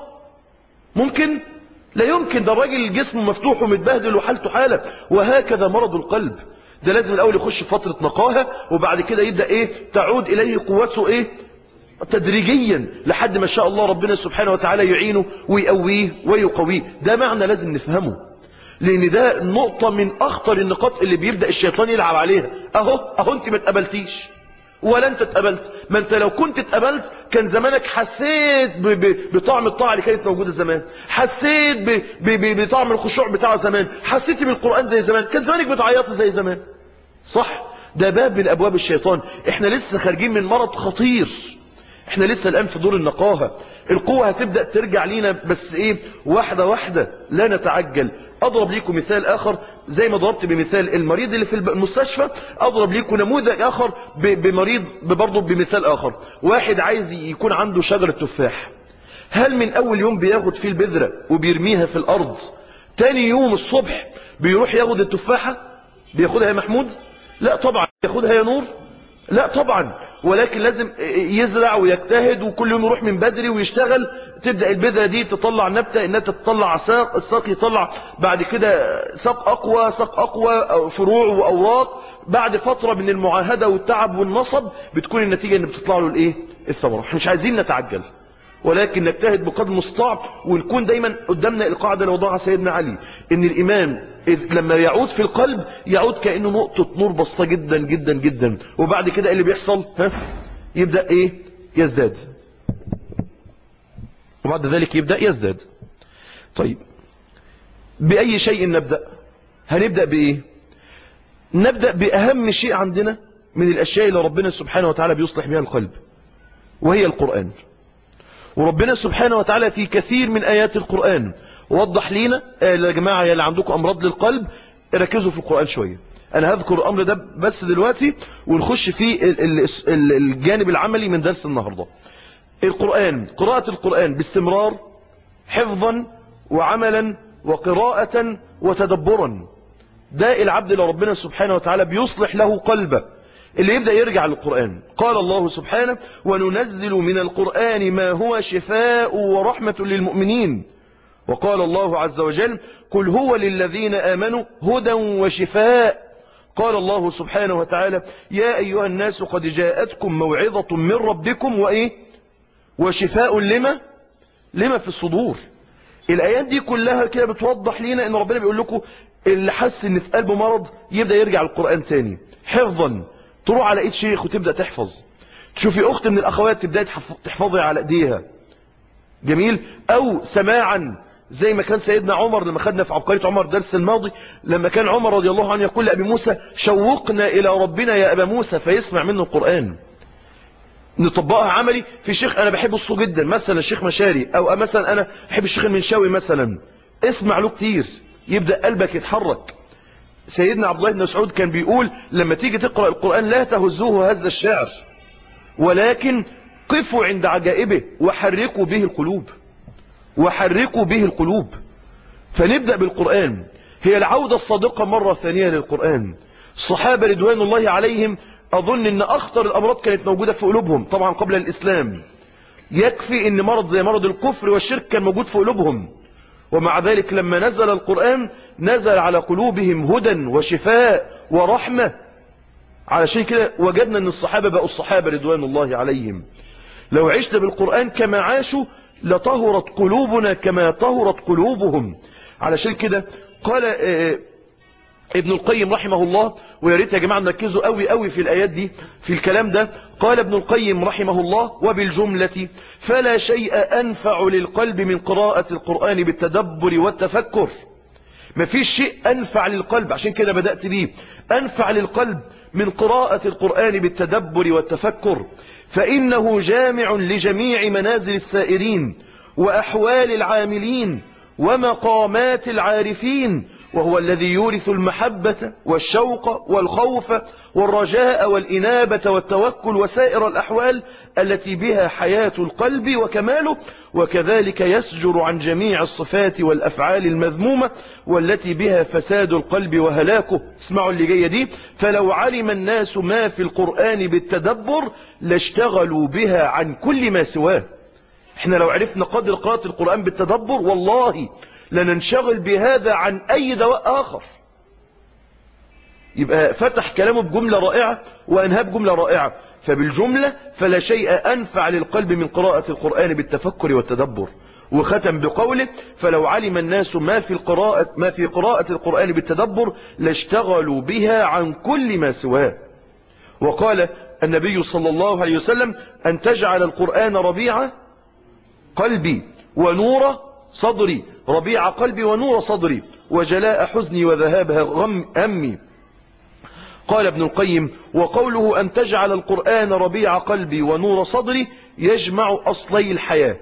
ممكن لا يمكن ده الراجل جسمه مفتوح ومتبهدل وحالته حالة وهكذا مرض القلب ده لازم الاول يخش فترة نقاهة وبعد كده يبدأ ايه تعود اليه قوته ايه تدريجيا لحد ما شاء الله ربنا سبحانه وتعالى يعينه ويقويه ويقويه ده معنى لازم نفهمه لان ده نقطة من اخطر النقاط اللي بيبدأ الشيطان يلعب عليها اهو اهو انت ما اتقبلتيش ولا انت اتقبلت ما انت لو كنت اتقبلت كان زمانك حسيت ب ب بطعم الطاعة اللي كانت موجودة زمان حسيت ب ب بطعم الخشوع بتاع زمان حسيتي بالقرآن زي زمان كان زمانك بتعيطي زي زمان صح ده باب من ابواب الشيطان احنا لسه خارجين من مرض خطير احنا لسه الان في دور النقاهة القوة هتبدأ ترجع لينا بس ايه واحدة واحدة لا نتعجل اضرب لكم مثال اخر زي ما ضربت بمثال المريض اللي في المستشفى اضرب لكم نموذج اخر بمريض برضه بمثال اخر واحد عايز يكون عنده شجرة تفاح هل من اول يوم بياخد فيه البذرة وبيرميها في الارض تاني يوم الصبح بيروح ياخد التفاحة بياخدها يا محمود لا طبعا ياخدها يا نور لا طبعا ولكن لازم يزرع ويجتهد وكل يوم يروح من بدري ويشتغل تبدأ البذرة دي تطلع نبتة انها تطلع ساق الساق يطلع بعد كده ساق اقوى ساق اقوى فروع واوراق بعد فترة من المعاهدة والتعب والنصب بتكون النتيجة ان بتطلع له الايه الثمرة احنا مش عايزين نتعجل ولكن نجتهد بقدر المستطاع ونكون دايما قدامنا القاعدة اللي وضعها سيدنا علي ان الايمان إذ لما يعود في القلب يعود كأنه نقطة نور بسيطة جدا جدا جدا وبعد كده اللي بيحصل ها يبدأ ايه يزداد وبعد ذلك يبدأ يزداد طيب بأي شيء نبدأ هنبدأ بإيه نبدأ بأهم شيء عندنا من الأشياء اللي ربنا سبحانه وتعالى بيصلح بها القلب وهي القرآن وربنا سبحانه وتعالى في كثير من آيات القرآن وضح لينا يا جماعة يا اللي عندكم أمراض للقلب ركزوا في القرآن شوية انا هذكر الامر ده بس دلوقتي ونخش في ال- ال- ال- الجانب العملي من درس النهاردة القرآن قراءة القرآن باستمرار حفظا وعملا وقراءة وتدبرا ده العبد اللي ربنا سبحانه وتعالى بيصلح له قلبه اللي يبدأ يرجع للقرآن قال الله سبحانه وننزل من القرآن ما هو شفاء ورحمة للمؤمنين وقال الله عز وجل قل هو للذين آمنوا هدى وشفاء قال الله سبحانه وتعالى يا أيها الناس قد جاءتكم موعظة من ربكم وإيه وشفاء لما لما في الصدور الآيات دي كلها كده بتوضح لنا ان ربنا بيقول لكم اللي حس ان في قلبه مرض يبدأ يرجع القرآن تاني حفظا تروح على ايد شيخ وتبدأ تحفظ تشوفي اخت من الاخوات تبدأ تحفظي على ايديها جميل او سماعا زي ما كان سيدنا عمر لما خدنا في عبقرية عمر درس الماضي لما كان عمر رضي الله عنه يقول لأبي موسى شوقنا إلى ربنا يا أبا موسى فيسمع منه القرآن نطبقها عملي في شيخ أنا بحب الصوت جدا مثلا الشيخ مشاري أو مثلا أنا بحب الشيخ المنشاوي مثلا اسمع له كتير يبدأ قلبك يتحرك سيدنا عبد الله بن مسعود كان بيقول لما تيجي تقرأ القرآن لا تهزوه هز الشعر ولكن قفوا عند عجائبه وحركوا به القلوب وحركوا به القلوب فنبدأ بالقرآن هي العودة الصادقة مرة ثانية للقرآن الصحابة رضوان الله عليهم أظن أن أخطر الأمراض كانت موجودة في قلوبهم طبعا قبل الإسلام يكفي أن مرض زي مرض الكفر والشرك كان موجود في قلوبهم ومع ذلك لما نزل القرآن نزل على قلوبهم هدى وشفاء ورحمة علشان كده وجدنا أن الصحابة بقوا الصحابة رضوان الله عليهم لو عشنا بالقرآن كما عاشوا لطهرت قلوبنا كما طهرت قلوبهم علشان كده قال اه ابن القيم رحمه الله ويا ريت يا جماعه نركزوا قوي قوي في الايات دي في الكلام ده قال ابن القيم رحمه الله وبالجملة فلا شيء انفع للقلب من قراءة القرآن بالتدبر والتفكر ما فيش شيء انفع للقلب عشان كده بدأت بيه انفع للقلب من قراءة القرآن بالتدبر والتفكر فإنه جامع لجميع منازل السائرين وأحوال العاملين ومقامات العارفين وهو الذي يورث المحبة والشوق والخوف والرجاء والإنابة والتوكل وسائر الأحوال التي بها حياة القلب وكماله وكذلك يسجر عن جميع الصفات والأفعال المذمومة والتي بها فساد القلب وهلاكه اسمعوا اللي جاية دي فلو علم الناس ما في القرآن بالتدبر لاشتغلوا بها عن كل ما سواه احنا لو عرفنا قدر قراءة القرآن بالتدبر والله لننشغل بهذا عن أي دواء آخر يبقى فتح كلامه بجملة رائعة وأنهى بجملة رائعة فبالجملة فلا شيء أنفع للقلب من قراءة القرآن بالتفكر والتدبر وختم بقوله فلو علم الناس ما في القراءة ما في قراءة القرآن بالتدبر لاشتغلوا بها عن كل ما سواه وقال النبي صلى الله عليه وسلم أن تجعل القرآن ربيع قلبي ونور صدري ربيع قلبي ونور صدري وجلاء حزني وذهاب غم همي قال ابن القيم وقوله أن تجعل القرآن ربيع قلبي ونور صدري يجمع أصلي الحياة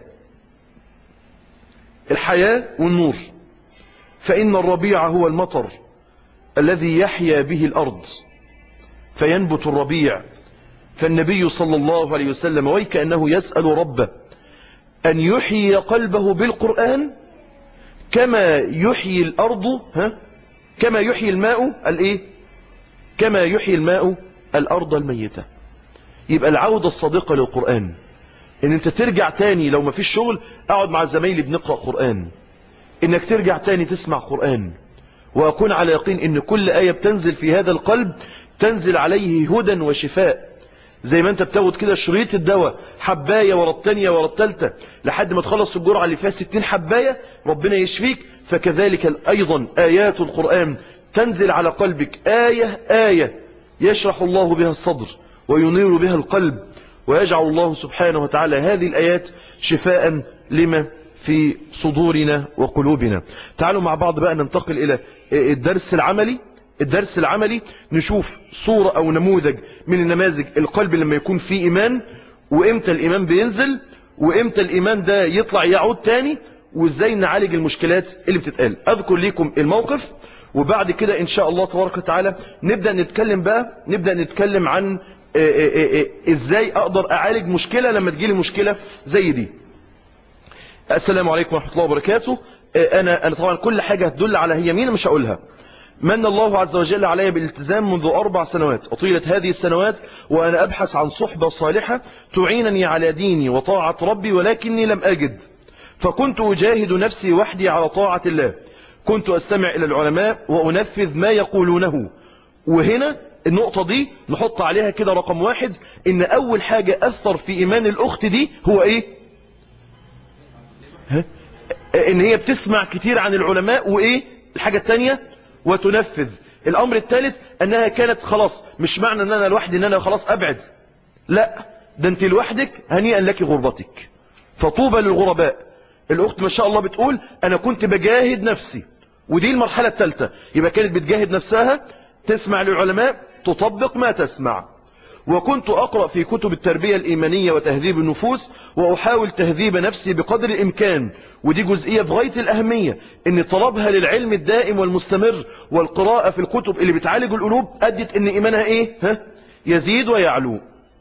الحياة والنور فإن الربيع هو المطر الذي يحيا به الأرض فينبت الربيع فالنبي صلى الله عليه وسلم ويكأنه يسأل ربه أن يحيي قلبه بالقرآن كما يحيي الأرض ها كما يحيي الماء الايه كما يحيي الماء الأرض الميتة يبقى العودة الصادقة للقرآن ان انت ترجع تاني لو ما فيش شغل اقعد مع زمايلي بنقرأ قرآن انك ترجع تاني تسمع قرآن واكون على يقين ان كل آية بتنزل في هذا القلب تنزل عليه هدى وشفاء زي ما انت بتاخد كده شريط الدواء حباية ورا التانية ورا التالتة لحد ما تخلص الجرعة اللي فيها 60 حباية ربنا يشفيك فكذلك ايضا ايات القرآن تنزل على قلبك آية آية يشرح الله بها الصدر وينير بها القلب ويجعل الله سبحانه وتعالى هذه الآيات شفاء لما في صدورنا وقلوبنا تعالوا مع بعض بقى ننتقل إلى الدرس العملي الدرس العملي نشوف صورة أو نموذج من النماذج القلب لما يكون فيه إيمان وإمتى الإيمان بينزل وإمتى الإيمان ده يطلع يعود تاني وإزاي نعالج المشكلات اللي بتتقال أذكر لكم الموقف وبعد كده ان شاء الله تبارك وتعالى نبدأ نتكلم بقى نبدأ نتكلم عن آه، آه، آه، ازاي اقدر اعالج مشكلة لما تجيلي مشكلة زي دي السلام عليكم ورحمة الله وبركاته آه، انا انا طبعا كل حاجة هتدل على هي مين مش هقولها من الله عز وجل علي بالالتزام منذ أربع سنوات أطيلت هذه السنوات وأنا أبحث عن صحبة صالحة تعينني على ديني وطاعة ربي ولكني لم أجد فكنت أجاهد نفسي وحدي على طاعة الله كنت أستمع إلى العلماء وأنفذ ما يقولونه وهنا النقطة دي نحط عليها كده رقم واحد إن أول حاجة أثر في إيمان الأخت دي هو إيه ها؟ إن هي بتسمع كتير عن العلماء وإيه الحاجة التانية وتنفذ الامر الثالث انها كانت خلاص مش معنى ان انا لوحدي ان انا خلاص ابعد لا ده انت لوحدك هنيئا لك غربتك فطوبى للغرباء الاخت ما شاء الله بتقول انا كنت بجاهد نفسي ودي المرحلة الثالثة يبقى كانت بتجاهد نفسها تسمع للعلماء تطبق ما تسمع وكنت أقرأ في كتب التربية الإيمانية وتهذيب النفوس وأحاول تهذيب نفسي بقدر الإمكان ودي جزئية بغاية الأهمية إن طلبها للعلم الدائم والمستمر والقراءة في الكتب اللي بتعالج القلوب أدت إن إيمانها إيه ها؟ يزيد ويعلو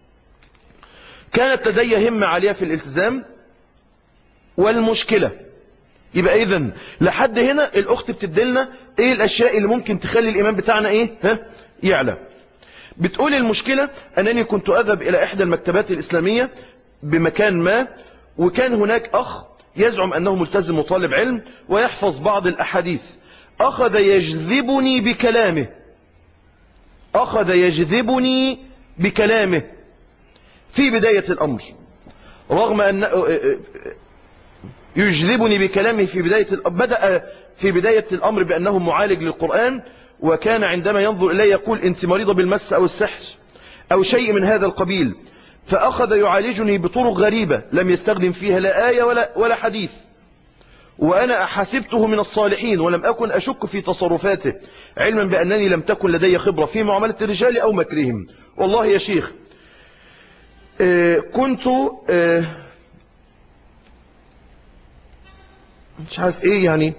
كانت لدي همة عالية في الالتزام والمشكلة يبقى إذن لحد هنا الأخت بتدلنا إيه الأشياء اللي ممكن تخلي الإيمان بتاعنا إيه ها؟ يعلى بتقول المشكلة أنني كنت أذهب إلى إحدى المكتبات الإسلامية بمكان ما وكان هناك أخ يزعم أنه ملتزم وطالب علم ويحفظ بعض الأحاديث أخذ يجذبني بكلامه أخذ يجذبني بكلامه في بداية الأمر رغم أن يجذبني بكلامه في بداية بدأ في بداية الأمر بأنه معالج للقرآن وكان عندما ينظر إليه يقول أنت مريضة بالمس أو السحر أو شيء من هذا القبيل فأخذ يعالجني بطرق غريبة لم يستخدم فيها لا آية ولا, ولا حديث وأنا حسبته من الصالحين ولم أكن أشك في تصرفاته علما بأنني لم تكن لدي خبرة في معاملة الرجال أو مكرهم والله يا شيخ آه كنت آه مش عارف ايه يعني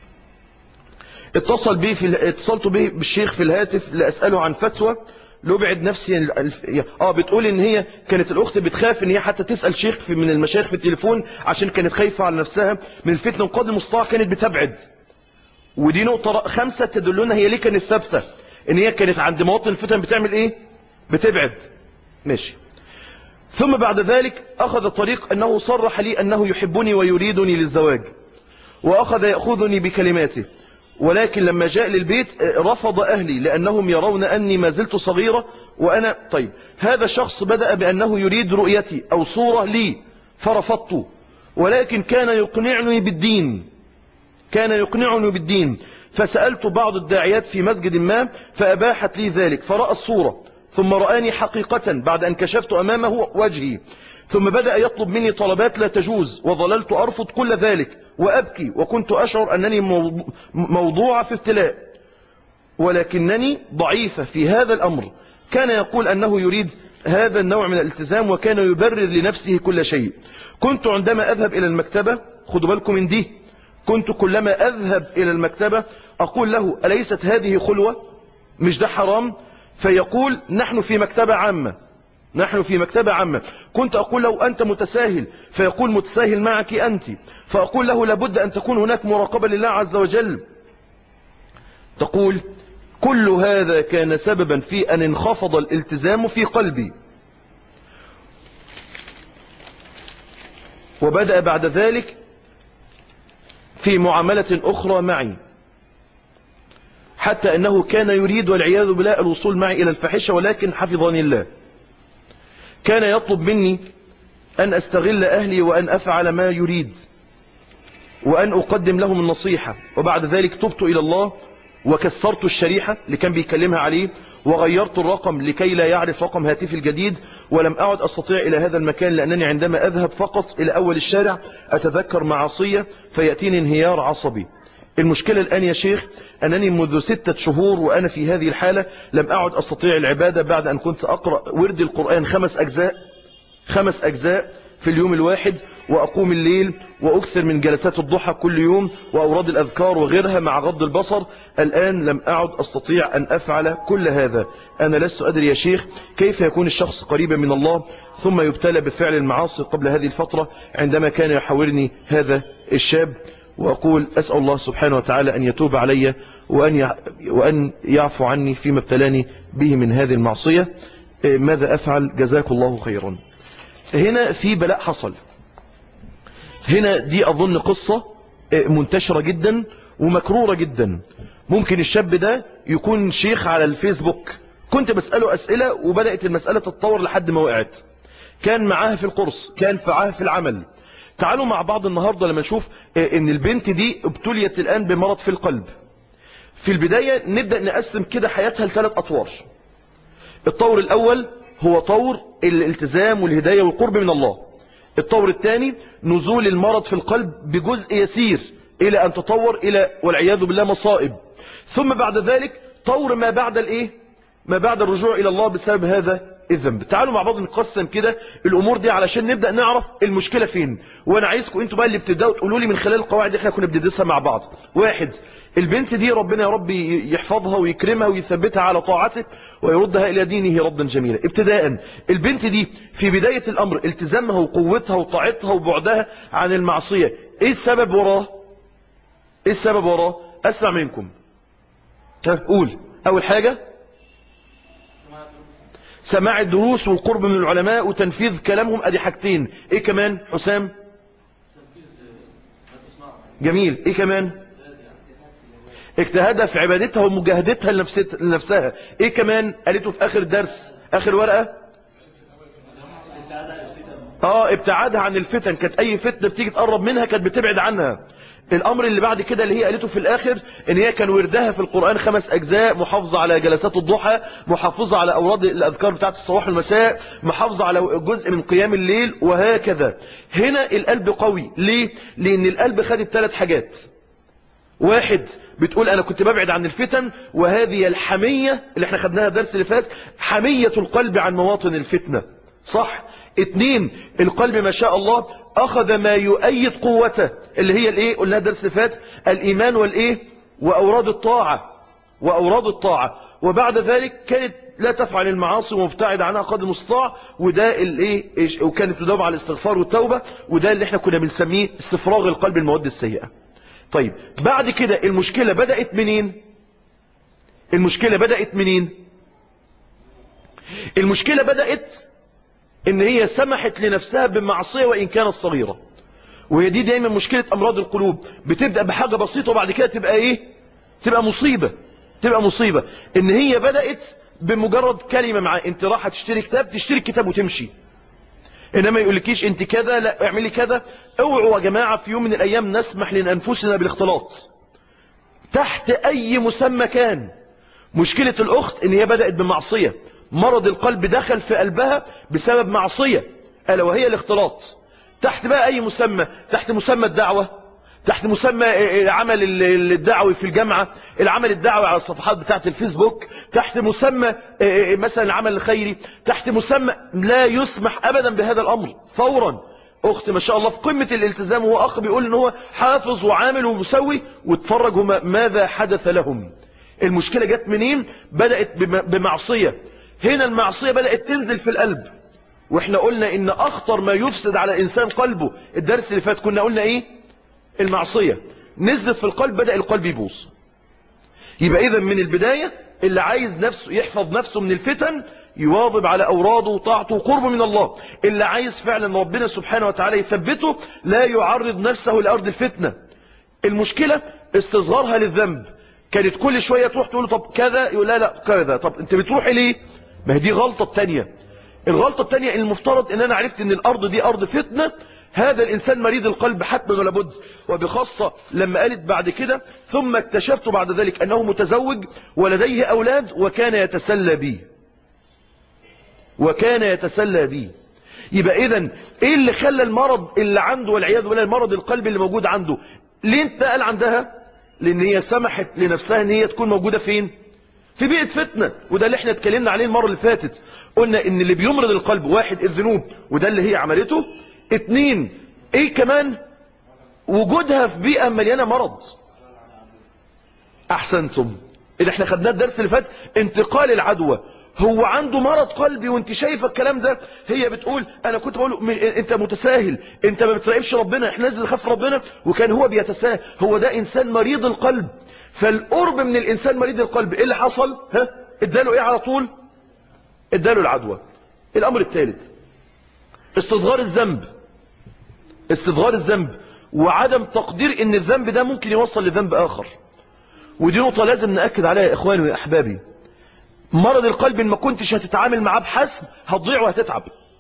اتصل بي في اتصلت به بالشيخ في الهاتف لأسأله عن فتوى لبعد نفسي الف... اه بتقول ان هي كانت الاخت بتخاف ان هي حتى تسأل شيخ في من المشايخ في التليفون عشان كانت خايفة على نفسها من الفتنة وقد المستطاع كانت بتبعد ودي نقطة خمسة تدلنا هي ليه كانت ثابتة ان هي كانت عند مواطن الفتن بتعمل ايه بتبعد ماشي ثم بعد ذلك اخذ طريق انه صرح لي انه يحبني ويريدني للزواج واخذ يأخذني بكلماته ولكن لما جاء للبيت رفض أهلي لأنهم يرون أني ما زلت صغيرة وأنا طيب هذا الشخص بدأ بأنه يريد رؤيتي أو صورة لي فرفضت ولكن كان يقنعني بالدين كان يقنعني بالدين فسألت بعض الداعيات في مسجد ما فأباحت لي ذلك فرأى الصورة ثم رآني حقيقة بعد أن كشفت أمامه وجهي ثم بدأ يطلب مني طلبات لا تجوز وظللت أرفض كل ذلك وأبكي وكنت أشعر أنني موضوع في ابتلاء ولكنني ضعيفة في هذا الأمر كان يقول أنه يريد هذا النوع من الالتزام وكان يبرر لنفسه كل شيء كنت عندما أذهب إلى المكتبة خدوا بالكم من دي كنت كلما أذهب إلى المكتبة أقول له أليست هذه خلوة مش ده حرام فيقول نحن في مكتبة عامة نحن في مكتبة عامة كنت أقول له أنت متساهل فيقول متساهل معك أنت فأقول له لابد أن تكون هناك مراقبة لله عز وجل تقول كل هذا كان سببا في أن انخفض الالتزام في قلبي وبدأ بعد ذلك في معاملة أخرى معي حتى أنه كان يريد والعياذ بالله الوصول معي إلى الفحشة ولكن حفظني الله كان يطلب مني أن أستغل أهلي وأن أفعل ما يريد وأن أقدم لهم النصيحة وبعد ذلك تبت إلى الله وكسرت الشريحة اللي كان بيكلمها عليه وغيرت الرقم لكي لا يعرف رقم هاتفي الجديد ولم أعد أستطيع إلى هذا المكان لأنني عندما أذهب فقط إلى أول الشارع أتذكر معصية فيأتيني انهيار عصبي المشكلة الآن يا شيخ أنني منذ ستة شهور وأنا في هذه الحالة لم أعد أستطيع العبادة بعد أن كنت أقرأ ورد القرآن خمس أجزاء خمس أجزاء في اليوم الواحد وأقوم الليل وأكثر من جلسات الضحى كل يوم وأوراد الأذكار وغيرها مع غض البصر الآن لم أعد أستطيع أن أفعل كل هذا أنا لست أدري يا شيخ كيف يكون الشخص قريبا من الله ثم يبتلى بفعل المعاصي قبل هذه الفترة عندما كان يحاورني هذا الشاب وأقول أسأل الله سبحانه وتعالى أن يتوب علي وأن وأن يعفو عني فيما ابتلاني به من هذه المعصية ماذا أفعل جزاك الله خيرا هنا في بلاء حصل هنا دي أظن قصة منتشرة جدا ومكرورة جدا ممكن الشاب ده يكون شيخ على الفيسبوك كنت بسأله أسئلة وبدأت المسألة تتطور لحد ما وقعت كان معاها في القرص كان معاها في العمل تعالوا مع بعض النهاردة لما نشوف ان البنت دي ابتليت الآن بمرض في القلب في البداية نبدأ نقسم كده حياتها لثلاث أطوار الطور الأول هو طور الالتزام والهداية والقرب من الله الطور الثاني نزول المرض في القلب بجزء يسير إلى أن تطور إلى والعياذ بالله مصائب ثم بعد ذلك طور ما بعد الإيه ما بعد الرجوع إلى الله بسبب هذا الذنب تعالوا مع بعض نقسم كده الأمور دي علشان نبدأ نعرف المشكلة فين وأنا عايزكم أنتوا بقى اللي بتبدأوا تقولوا لي من خلال القواعد اللي احنا كنا بندرسها مع بعض واحد البنت دي ربنا يا رب يحفظها ويكرمها ويثبتها على طاعته ويردها إلى دينه ردا جميلا ابتداء البنت دي في بداية الأمر التزامها وقوتها وطاعتها وبعدها عن المعصية ايه السبب وراه ايه السبب وراه اسمع منكم قول اول حاجة سماع الدروس والقرب من العلماء وتنفيذ كلامهم ادي حاجتين ايه كمان حسام جميل ايه كمان اجتهادها في عبادتها ومجاهدتها لنفسها ايه كمان قالته في اخر درس اخر ورقة اه ابتعادها عن الفتن كانت اي فتنة بتيجي تقرب منها كانت بتبعد عنها الامر اللي بعد كده اللي هي قالته في الاخر ان هي كان وردها في القرآن خمس اجزاء محافظة على جلسات الضحى محافظة على اوراد الاذكار بتاعت الصباح والمساء محافظة على جزء من قيام الليل وهكذا هنا القلب قوي ليه لان القلب خد الثلاث حاجات واحد بتقول انا كنت ببعد عن الفتن وهذه الحمية اللي احنا خدناها الدرس اللي فات حمية القلب عن مواطن الفتنة صح اتنين القلب ما شاء الله اخذ ما يؤيد قوته اللي هي الايه قلنا الدرس اللي فات الايمان والايه واوراد الطاعة واوراد الطاعة وبعد ذلك كانت لا تفعل المعاصي ومبتعد عنها قدر المستطاع وده الايه وكانت تداوم على الاستغفار والتوبة وده اللي احنا كنا بنسميه استفراغ القلب المواد السيئة طيب بعد كده المشكلة بدأت منين المشكلة بدأت منين المشكلة بدأت ان هي سمحت لنفسها بمعصية وان كانت صغيرة وهي دي دايما مشكلة امراض القلوب بتبدأ بحاجة بسيطة وبعد كده تبقى ايه تبقى مصيبة تبقى مصيبة ان هي بدأت بمجرد كلمة مع انت راح تشتري كتاب تشتري الكتاب وتمشي انما يقولكيش انت كذا لا اعملي كذا اوعوا يا جماعة في يوم من الايام نسمح لانفسنا بالاختلاط تحت اي مسمى كان مشكلة الاخت ان هي بدأت بمعصية مرض القلب دخل في قلبها بسبب معصية الا وهي الاختلاط تحت بقى اي مسمى تحت مسمى الدعوة تحت مسمى العمل الدعوي في الجامعة العمل الدعوي على الصفحات بتاعة الفيسبوك تحت مسمى مثلا العمل الخيري تحت مسمى لا يسمح ابدا بهذا الامر فورا اخت ما شاء الله في قمة الالتزام وهو اخ بيقول ان هو حافظ وعامل ومسوي واتفرج هما ماذا حدث لهم المشكلة جت منين بدأت بمعصية هنا المعصية بدأت تنزل في القلب واحنا قلنا ان اخطر ما يفسد على الانسان قلبه الدرس اللي فات كنا قلنا ايه المعصية نزلت في القلب بدأ القلب يبوظ يبقى اذا من البداية اللي عايز نفسه يحفظ نفسه من الفتن يواظب على اوراده وطاعته وقربه من الله اللي عايز فعلا ربنا سبحانه وتعالى يثبته لا يعرض نفسه لارض الفتنة المشكلة استصغارها للذنب كانت كل شوية تروح تقول طب كذا يقول لا لا كذا طب انت بتروحي ليه ما هي دي غلطة التانية الغلطة التانية المفترض ان انا عرفت ان الارض دي ارض فتنة هذا الانسان مريض القلب حتما ولا بد وبخاصة لما قالت بعد كده ثم اكتشفت بعد ذلك انه متزوج ولديه اولاد وكان يتسلى بي وكان يتسلى بي يبقى اذا ايه اللي خلى المرض اللي عنده والعياذ بالله المرض القلبي اللي موجود عنده ليه انتقل عندها لان هي سمحت لنفسها ان هي تكون موجودة فين في بيئة فتنة وده اللي احنا اتكلمنا عليه المرة اللي فاتت قلنا ان اللي بيمرض القلب واحد الذنوب وده اللي هي عملته اتنين ايه كمان وجودها في بيئة مليانة مرض احسنتم اللي احنا خدناه الدرس اللي فات انتقال العدوى هو عنده مرض قلبي وانت شايفه الكلام ده هي بتقول انا كنت بقول م- انت متساهل انت ما بتراقبش ربنا احنا لازم نخاف ربنا وكان هو بيتساهل هو ده انسان مريض القلب فالقرب من الانسان مريض القلب ايه اللي حصل ها اداله ايه على طول اداله العدوى الامر الثالث استصغار الذنب استصغار الذنب وعدم تقدير ان الذنب ده ممكن يوصل لذنب اخر ودي نقطة لازم نأكد عليها يا إخواني ويا أحبابي مرض القلب إن ما كنتش هتتعامل معاه بحسم هتضيع وهتتعب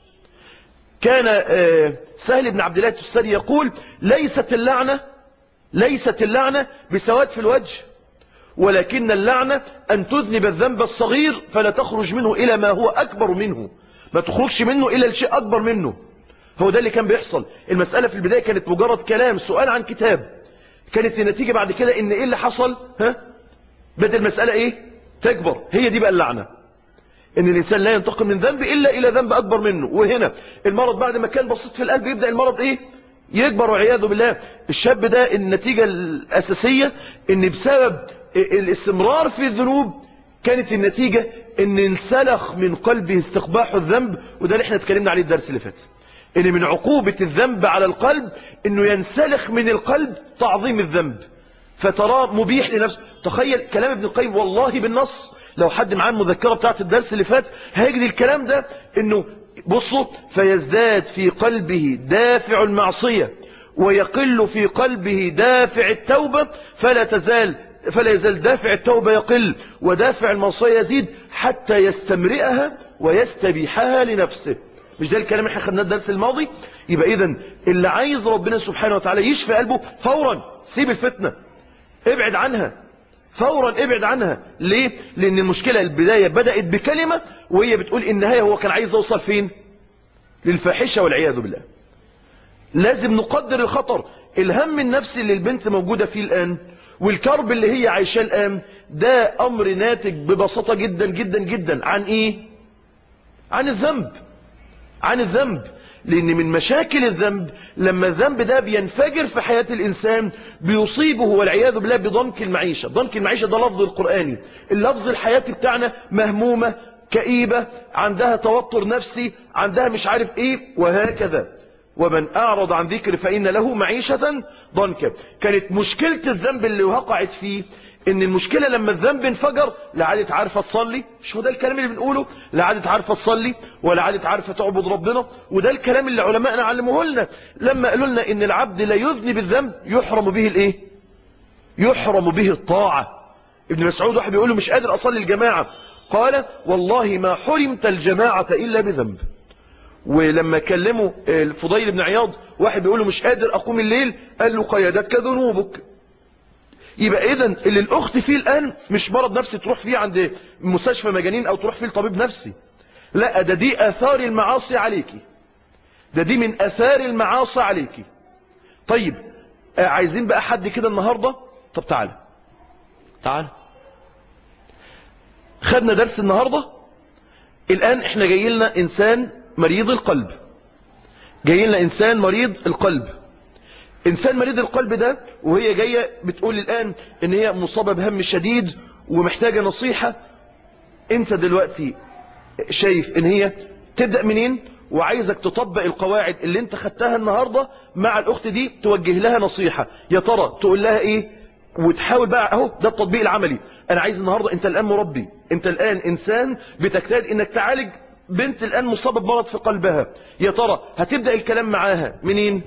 كان آه، سهل بن عبد الله التستري يقول ليست اللعنة ليست اللعنة بسواد في الوجه ولكن اللعنة أن تذنب الذنب الصغير فلا تخرج منه إلى ما هو أكبر منه ما تخرجش منه إلى الشيء أكبر منه هو ده اللي كان بيحصل المسألة في البداية كانت مجرد كلام سؤال عن كتاب كانت النتيجة بعد كده ان ايه اللي حصل ها بدأ المسألة ايه تكبر هي دي بقى اللعنة ان الانسان لا ينتقل من ذنب الا الى ذنب اكبر منه وهنا المرض بعد ما كان بسيط في القلب يبدأ المرض ايه يكبر والعياذ بالله الشاب ده النتيجة الاساسية ان بسبب الاستمرار في الذنوب كانت النتيجة ان انسلخ من قلبه استقباح الذنب وده اللي احنا اتكلمنا عليه الدرس اللي فات ان من عقوبة الذنب على القلب انه ينسلخ من القلب تعظيم الذنب فتراه مبيح لنفسه تخيل كلام ابن القيم والله بالنص لو حد معاه المذكرة بتاعت الدرس اللي فات هيجد الكلام ده انه بصوا فيزداد في قلبه دافع المعصية ويقل في قلبه دافع التوبة فلا تزال فلا يزال دافع التوبة يقل ودافع المعصية يزيد حتى يستمرئها ويستبيحها لنفسه مش ده الكلام احنا خدناه الدرس الماضي يبقى اذا اللي عايز ربنا سبحانه وتعالى يشفي قلبه فورا سيب الفتنة ابعد عنها فورا ابعد عنها ليه لان المشكلة البداية بدأت بكلمة وهي بتقول النهاية هو كان عايز يوصل فين للفاحشة والعياذ بالله لازم نقدر الخطر الهم النفسي اللي البنت موجودة فيه الآن والكرب اللي هي عايشاه الآن ده أمر ناتج ببساطة جدا جدا جدا عن إيه عن الذنب عن الذنب لأن من مشاكل الذنب لما الذنب ده بينفجر في حياة الإنسان بيصيبه والعياذ بالله بضنك المعيشة ضنك المعيشة ده لفظ القرآني اللفظ الحياتي بتاعنا مهمومة كئيبة عندها توتر نفسي عندها مش عارف ايه وهكذا ومن أعرض عن ذكر فإن له معيشة ضنكا كانت مشكلة الذنب اللي وقعت فيه ان المشكلة لما الذنب انفجر لا عادت عارفة تصلي مش هو ده الكلام اللي بنقوله لا عادت عارفة تصلي ولا عادت عارفة تعبد ربنا وده الكلام اللي علماءنا علموه لنا لما قالوا لنا ان العبد لا يذنب الذنب يحرم به الايه يحرم به الطاعة ابن مسعود واحد بيقول له مش قادر اصلي الجماعة قال والله ما حرمت الجماعة الا بذنب ولما كلموا الفضيل بن عياض واحد بيقول له مش قادر اقوم الليل قال له قيادتك ذنوبك يبقى اذا اللي الاخت فيه الان مش مرض نفسي تروح فيه عند مستشفى مجانين او تروح فيه لطبيب نفسي لا ده دي اثار المعاصي عليكي ده دي من اثار المعاصي عليكي طيب آه عايزين بقى حد كده النهاردة طب تعال تعال خدنا درس النهاردة الان احنا جاي لنا انسان مريض القلب جاي لنا انسان مريض القلب انسان مريض القلب ده وهي جاية بتقول الان ان هي مصابة بهم شديد ومحتاجة نصيحة انت دلوقتي شايف ان هي تبدأ منين وعايزك تطبق القواعد اللي انت خدتها النهاردة مع الاخت دي توجه لها نصيحة يا ترى تقول لها ايه وتحاول بقى اهو ده التطبيق العملي انا عايز النهاردة انت الان مربي انت الان انسان بتجتهد انك تعالج بنت الان مصابة بمرض في قلبها يا ترى هتبدأ الكلام معاها منين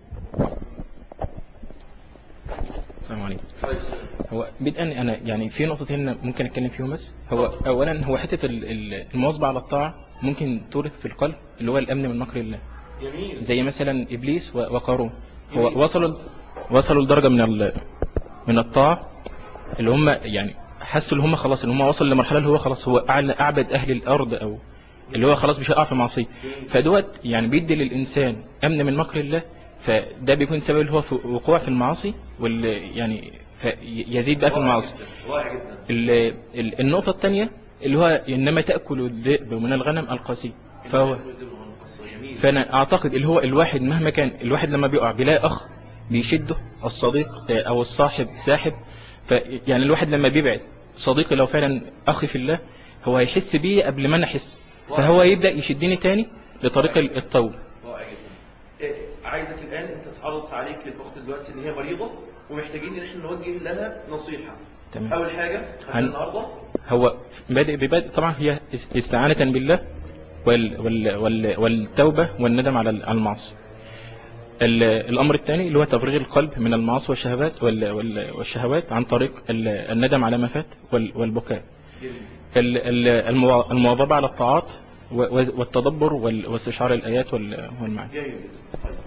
السلام عليكم هو بدءا انا يعني في نقطتين ممكن اتكلم فيهم بس هو اولا هو حته ال- ال- المواظبه على الطاعه ممكن تورث في القلب اللي هو الامن من مكر الله جميل زي مثلا ابليس و- وقارون هو وصلوا وصلوا لدرجه من ال- من الطاعه اللي هم يعني حسوا اللي هم خلاص اللي هم وصلوا لمرحله اللي هو خلاص هو أعلى- اعبد اهل الارض او اللي هو خلاص مش هيقع في معصيه فدوت يعني بيدي للانسان امن من مكر الله فده بيكون سبب اللي هو في وقوع في المعاصي واللي يعني يزيد بقى في المعاصي ال- ال- النقطة الثانية اللي هو إنما تأكل الذئب من الغنم القاسي فهو فانا اعتقد اللي هو الواحد مهما كان الواحد لما بيقع بيلاقي اخ بيشده الصديق او الصاحب ساحب فيعني الواحد لما بيبعد صديقي لو فعلا اخي في الله هو هيحس بيه قبل ما انا احس فهو يبدا يشدني تاني لطريق التوبه رائع جدا إيه، عايزك الان انت تعرض عليك للاخت دلوقتي ان هي مريضه ومحتاجين ان احنا نوجه لها نصيحه تمام. اول حاجه هن- النهارده هو بادئ ببادئ طبعا هي استعانة بالله وال وال وال والتوبة والندم على على المعاصي ال- الأمر الثاني اللي هو تفريغ القلب من المعاصي والشهوات وال وال والشهوات عن طريق ال- الندم على ما فات وال- والبكاء ال- ال- الموا- المواظبة على الطاعات و- و- والتدبر وال- واستشعار الآيات وال- والمعاني جيد جدا طيب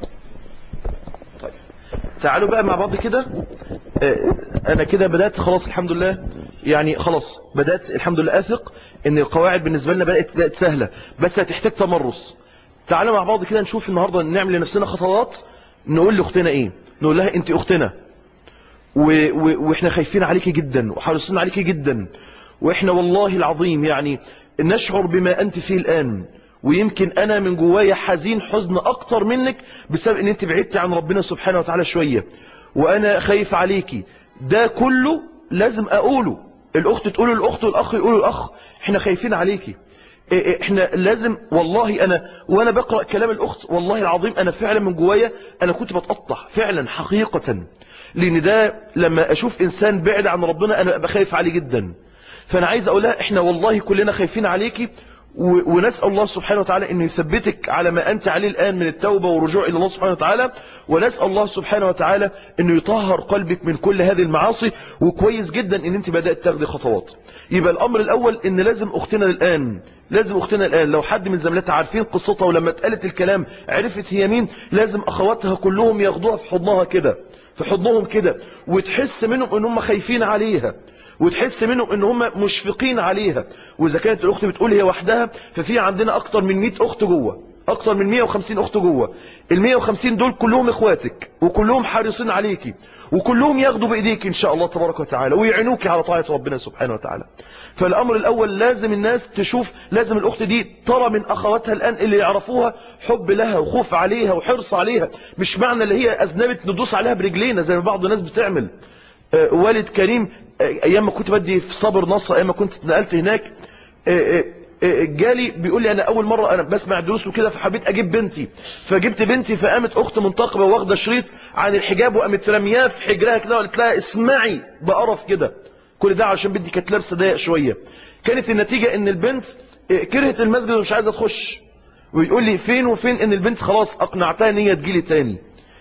طيب تعالوا بقى مع بعض كده آه، انا كده بدأت خلاص الحمد لله يعني خلاص بدأت الحمد لله اثق ان القواعد بالنسبة لنا بدأت, بدأت سهلة بس هتحتاج تمرس تعالوا مع بعض كده نشوف النهاردة نعمل لنفسنا خطوات نقول لاختنا ايه نقول لها انت اختنا و... و... واحنا خايفين عليكي جدا وحريصين عليكي جدا واحنا والله العظيم يعني نشعر بما انت فيه الان ويمكن انا من جوايا حزين حزن اكتر منك بسبب ان انت بعدتي عن ربنا سبحانه وتعالى شوية وانا خايف عليكي ده كله لازم اقوله الاخت تقوله الاخت والاخ يقوله الاخ احنا خايفين عليكي إيه إيه احنا لازم والله انا وانا بقرأ كلام الاخت والله العظيم انا فعلا من جوايا انا كنت بتقطع فعلا حقيقة لان ده لما اشوف انسان بعد عن ربنا انا ببقى خايف عليه جدا فانا عايز اقولها احنا والله كلنا خايفين عليكي و- ونسأل الله سبحانه وتعالى انه يثبتك على ما انت عليه الان من التوبة والرجوع الى الله سبحانه وتعالى ونسأل الله سبحانه وتعالى انه يطهر قلبك من كل هذه المعاصي وكويس جدا ان انت بدأت تاخدي خطوات يبقى الامر الاول ان لازم اختنا الان لازم اختنا الان لو حد من زملاتها عارفين قصتها ولما اتقالت الكلام عرفت هي مين لازم اخواتها كلهم ياخدوها في حضنها كده في حضنهم كده وتحس منهم ان هم خايفين عليها وتحس منهم ان هم مشفقين عليها واذا كانت الاخت بتقول هي وحدها ففي عندنا اكتر من 100 اخت جوه اكتر من 150 اخت جوه ال 150 دول كلهم اخواتك وكلهم حريصين عليكي وكلهم ياخدوا بايديك ان شاء الله تبارك وتعالى ويعينوك على طاعه ربنا سبحانه وتعالى فالامر الاول لازم الناس تشوف لازم الاخت دي ترى من اخواتها الان اللي يعرفوها حب لها وخوف عليها وحرص عليها مش معنى اللي هي اذنبت ندوس عليها برجلينا زي ما بعض الناس بتعمل آه، والد كريم آه، ايام ما كنت بدي في صبر نصر ايام ما كنت اتنقلت هناك آه، آه، آه، جالي بيقول لي انا اول مرة انا بسمع دروس وكده فحبيت اجيب بنتي فجبت بنتي فقامت اخت منتقبة واخدة شريط عن الحجاب وقامت رمياه في حجرها كده وقالت لها اسمعي بقرف كده كل ده عشان بنتي كانت لابسه ضيق شوية كانت النتيجة ان البنت آه، كرهت المسجد ومش عايزة تخش ويقول لي فين وفين ان البنت خلاص اقنعتها ان هي تجيلي تاني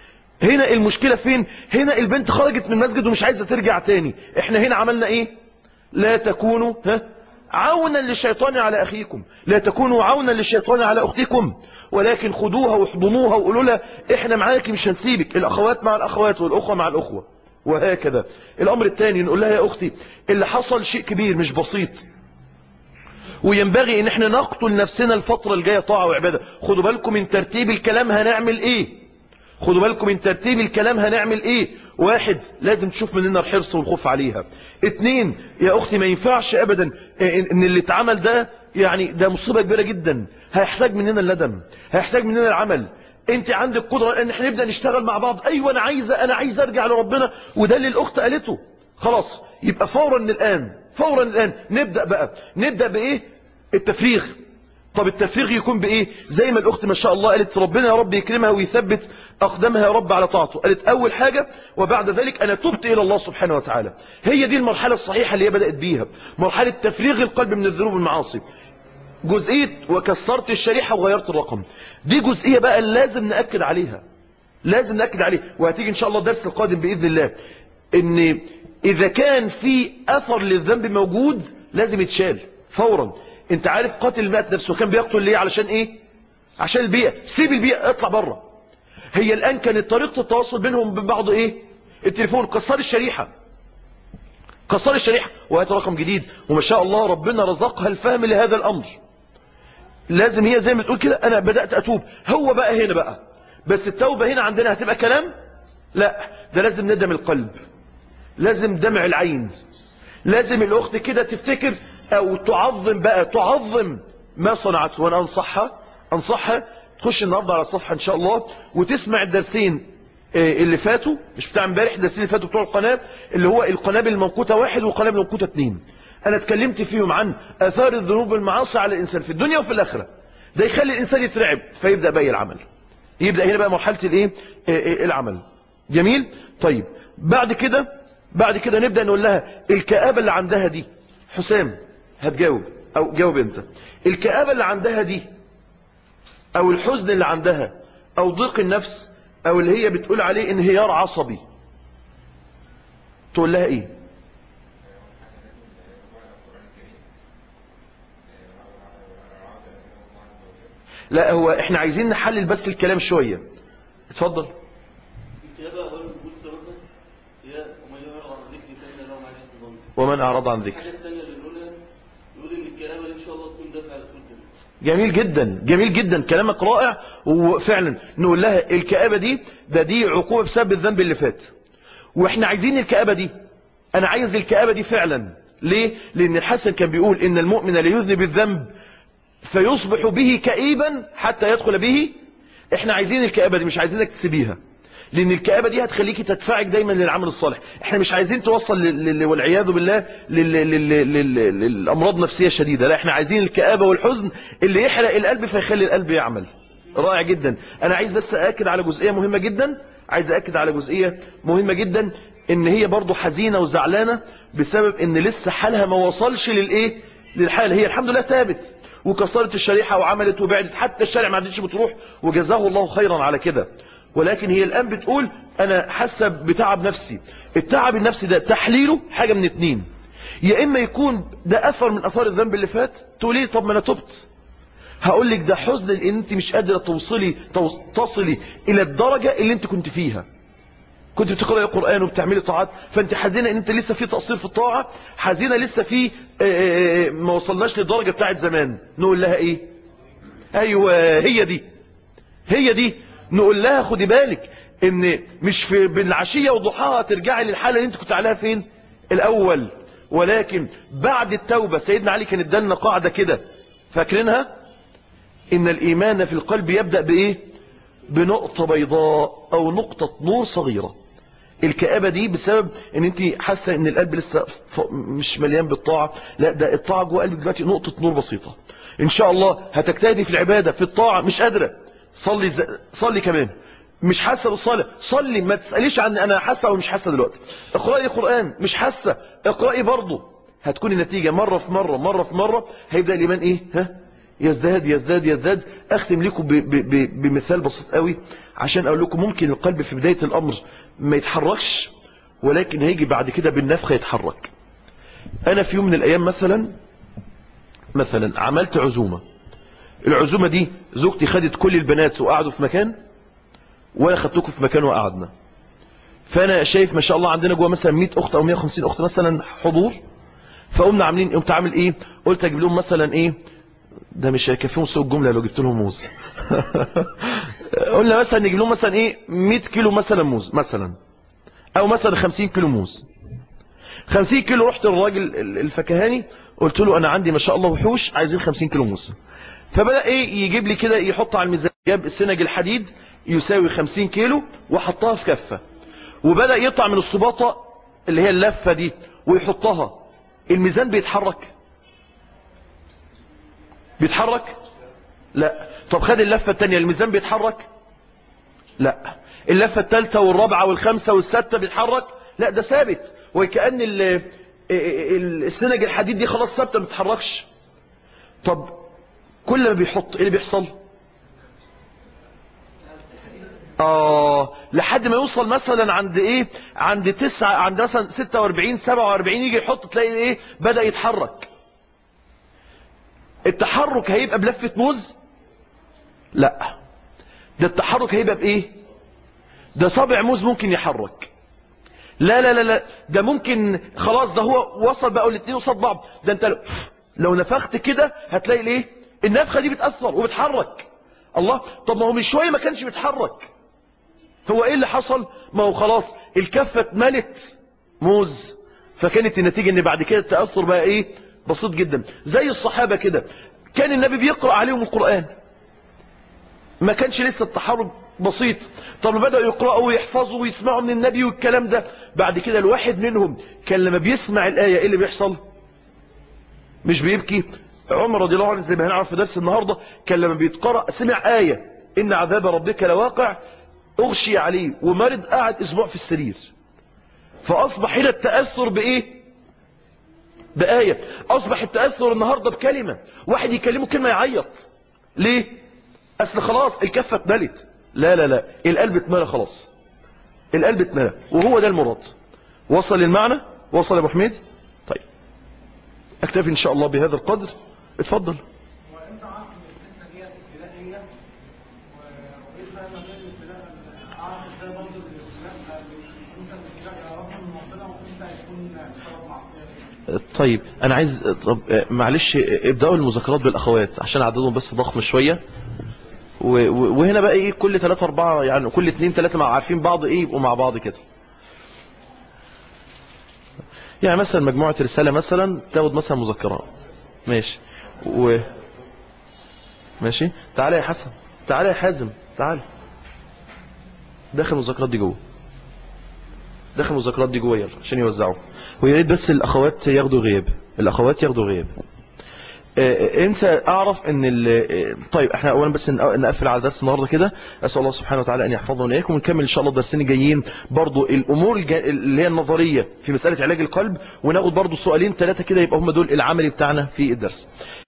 هنا المشكلة فين هنا البنت خرجت من المسجد ومش عايزة ترجع تاني احنا هنا عملنا ايه لا تكونوا ها عونا للشيطان على اخيكم لا تكونوا عونا للشيطان على اختكم ولكن خدوها واحضنوها وقولوا لها احنا معاكي مش هنسيبك الاخوات مع الاخوات والاخوة مع الاخوة وهكذا الامر الثاني نقول لها يا اختي اللي حصل شيء كبير مش بسيط وينبغي ان احنا نقتل نفسنا الفترة الجاية طاعة وعبادة خدوا بالكم من ترتيب الكلام هنعمل ايه خدوا بالكم من ترتيب الكلام هنعمل ايه واحد لازم تشوف مننا الحرص والخوف عليها اتنين يا اختي ما ينفعش ابدا ان اللي اتعمل ده يعني ده مصيبة كبيرة جدا هيحتاج مننا الندم هيحتاج مننا العمل انت عندك قدرة ان احنا نبدأ نشتغل مع بعض ايوه انا عايزة انا عايز ارجع لربنا وده اللي الاخت قالته خلاص يبقى فورا من الان فورا من الان نبدأ بقى نبدأ بايه التفريغ طب التفريغ يكون بايه زي ما الاخت ما شاء الله قالت ربنا يا رب يكرمها ويثبت اقدامها يا رب على طاعته قالت اول حاجة وبعد ذلك انا تبت الى الله سبحانه وتعالى هي دي المرحلة الصحيحة اللي هي بدأت بيها مرحلة تفريغ القلب من الذنوب والمعاصي جزئية وكسرت الشريحة وغيرت الرقم دي جزئية بقى لازم نأكد عليها لازم نأكد عليه وهتيجي ان شاء الله الدرس القادم بإذن الله ان اذا كان في اثر للذنب موجود لازم يتشال فورا انت عارف قاتل المئة نفسه كان بيقتل ليه علشان ايه عشان البيئة سيب البيئة اطلع بره هي الان كانت طريقة التواصل بينهم وبين بعض ايه التليفون كسر الشريحة كسر الشريحة وهات رقم جديد وما شاء الله ربنا رزقها الفهم لهذا الامر لازم هي زي ما تقول كده انا بدأت اتوب هو بقى هنا بقى بس التوبة هنا عندنا هتبقى كلام لا ده لازم ندم القلب لازم دمع العين لازم الاخت كده تفتكر او تعظم بقى تعظم ما صنعت وانا انصحها انصحها تخش النهارده على الصفحه ان شاء الله وتسمع الدرسين آه، اللي فاتوا مش بتاع امبارح الدرسين اللي فاتوا بتوع القناه اللي هو القنابل الموقوته واحد والقنابل الموقوته اثنين انا اتكلمت فيهم عن اثار الذنوب والمعاصي على الانسان في الدنيا وفي الاخره ده يخلي الانسان يترعب فيبدا بقى العمل يبدا هنا بقى مرحله الايه آه، آه، العمل جميل طيب بعد كده بعد كده نبدا نقول لها الكآبه اللي عندها دي حسام هتجاوب او جاوب انت الكآبه اللي عندها دي او الحزن اللي عندها او ضيق النفس او اللي هي بتقول عليه انهيار عصبي تقول لها ايه لا هو احنا عايزين نحلل بس الكلام شوية اتفضل الكتابة أولا بقول سببها هي ومن يعرض عن ذكري فإن له معيشة ضنكا ومن اعرض عن ذكر الحاجة الثانية اللي نقولها نقول إن الكآبة دي إن شاء الله تكون دافع على كل جميل جميل جدا جميل جدا كلامك رائع وفعلا نقول لها الكآبة دي ده دي عقوبة بسبب الذنب اللي فات واحنا عايزين الكآبة دي انا عايز الكآبة دي فعلا ليه لان الحسن كان بيقول ان المؤمن لا يذنب الذنب فيصبح به كئيبا حتى يدخل به احنا عايزين الكآبة دي مش عايزينك تسيبيها لان الكآبة دي هتخليكي تدفعك دايما للعمل الصالح احنا مش عايزين توصل لل- لل- والعياذ بالله لل- لل- لل- لل- للامراض نفسية شديدة لا احنا عايزين الكآبة والحزن اللي يحرق القلب فيخلي القلب يعمل رائع جدا انا عايز بس اكد على جزئية مهمة جدا عايز اكد على جزئية مهمة جدا ان هي برضو حزينة وزعلانة بسبب ان لسه حالها ما وصلش للايه للحال هي الحمد لله تابت وكسرت الشريحة وعملت وبعدت حتى الشارع ما عادتش بتروح وجزاه الله خيرا على كده ولكن هي الآن بتقول أنا حاسة بتعب نفسي التعب النفسي ده تحليله حاجة من اتنين يا إما يكون ده أثر من أثار الذنب اللي فات تقولي لي طب ما أنا تبت هقول لك ده حزن لأن أنت مش قادرة توصلي توص- تصلي إلى الدرجة اللي أنت كنت فيها كنت بتقرأي القرآن وبتعملي طاعات فانت حزينة ان انت لسه في تقصير في الطاعة حزينة لسه في آه، آه، آه، ما وصلناش للدرجة بتاعت زمان نقول لها ايه ايوه هي دي هي دي نقول لها خدي بالك ان مش في بالعشية وضحاها ترجعي للحالة اللي انت كنت عليها فين الاول ولكن بعد التوبة سيدنا علي كان ادالنا قاعدة كده فاكرينها ان الايمان في القلب يبدأ بايه بنقطة بيضاء او نقطة نور صغيرة الكآبة دي بسبب ان انت حاسة ان القلب لسه ف- مش مليان بالطاعة لا ده الطاعة جوه قلبك دلوقتي نقطة نور بسيطة ان شاء الله هتجتهدي في العبادة في الطاعة مش قادرة صلي ز... صلي كمان مش حاسة بالصلاة صلي ما تسأليش عن انا حاسة او مش حاسة دلوقتي اقرأي قرآن مش حاسة اقرأي برضه هتكون النتيجة مرة في مرة مرة في مرة هيبدأ الإيمان ايه ها يزداد يزداد يزداد اختم لكم ب ب ب بمثال بسيط قوي عشان اقول لكم ممكن القلب في بداية الامر ما يتحركش ولكن هيجي بعد كده بالنفخة يتحرك انا في يوم من الايام مثلا مثلا عملت عزومة العزومة دي زوجتي خدت كل البنات وقعدوا في مكان وانا خدتكم في مكان وقعدنا فانا شايف ما شاء الله عندنا جوه مثلا 100 اخت او 150 اخت مثلا حضور فقمنا عاملين قمت عامل ايه قلت اجيب لهم مثلا ايه ده مش هيكفيهم سوق الجملة لو جبت لهم موز قلنا مثلا نجيب لهم مثلا ايه 100 كيلو مثلا موز مثلا او مثلا 50 كيلو موز 50 كيلو رحت للراجل الفكهاني قلت له انا عندي ما شاء الله وحوش عايزين 50 كيلو موز فبدأ ايه يجيب لي كده يحط على الميزان جاب السنج الحديد يساوي 50 كيلو وحطها في كفة وبدأ يطلع من الصباطة اللي هي اللفة دي ويحطها الميزان بيتحرك بيتحرك لا طب خد اللفة التانية الميزان بيتحرك لا اللفة التالتة والرابعة والخامسة والستة بيتحرك لا ده ثابت وكأن ال- ال- السنج الحديد دي خلاص ثابتة ما بتتحركش طب كل ما بيحط ايه اللي بيحصل اه لحد ما يوصل مثلا عند ايه عند تسعة عند مثلا 46 47 يجي يحط تلاقي ايه بدأ يتحرك التحرك هيبقى بلفة موز لا ده التحرك هيبقى بايه ده صابع موز ممكن يحرك لا لا لا لا ده ممكن خلاص ده هو وصل بقى الاثنين قصاد بعض ده انت لو- لو نفخت كده هتلاقي الايه النفخه دي بتاثر وبتحرك الله طب ما هو من شويه ما كانش بيتحرك هو ايه اللي حصل ما هو خلاص الكفه اتملت موز فكانت النتيجه ان بعد كده التاثر بقى ايه بسيط جدا زي الصحابه كده كان النبي بيقرا عليهم القران ما كانش لسه التحرك بسيط طب لما بدأوا يقرأوا ويحفظوا ويسمعوا من النبي والكلام ده بعد كده الواحد منهم كان لما بيسمع الآية ايه اللي بيحصل مش بيبكي عمر رضي الله عنه زي ما هنعرف في درس النهاردة كان لما بيتقرأ سمع آية إن عذاب ربك لواقع أغشي عليه ومرض قعد أسبوع في السرير فأصبح هنا التأثر بإيه بآية أصبح التأثر النهاردة بكلمة واحد يكلمه كلمة يعيط ليه أصل خلاص الكفة اتملت لا لا لا القلب اتملى خلاص القلب اتملى وهو ده المراد وصل المعنى وصل يا ابو حميد طيب اكتفي ان شاء الله بهذا القدر اتفضل وانت عارف ان الفتنه ديت ابتدائيه وايه الفرق ما بين الابتلاء اعرف ازاي برضه الابتلاء انت الابتلاء يا رب من ربنا وانت هيكون سبب معصيه طيب انا عايز طب آه، معلش آه، ابداوا المذاكرات بالاخوات عشان عددهم بس ضخم شويه و- و- وهنا بقى ايه كل ثلاثة اربعة يعني كل اتنين ثلاثة مع عارفين بعض ايه يبقوا مع بعض كده يعني مثلا مجموعة رسالة مثلا تاخد مثلا مذكرات ماشي و ماشي تعالى يا حسن تعالى يا حازم تعالى داخل المذكرات دي جوه داخل المذكرات دي جوه يلا عشان يوزعوا ويا ريت بس الاخوات ياخدوا غياب الاخوات ياخدوا غياب آه، انت اعرف ان ال- آه، طيب احنا اولا بس نق- نقفل على درس النهارده كده اسال الله سبحانه وتعالى ان يحفظنا واياكم ونكمل ان شاء الله الدرسين الجايين برضو الامور الج- اللي هي النظريه في مساله علاج القلب وناخد برضو سؤالين ثلاثه كده يبقى هم دول العملي بتاعنا في الدرس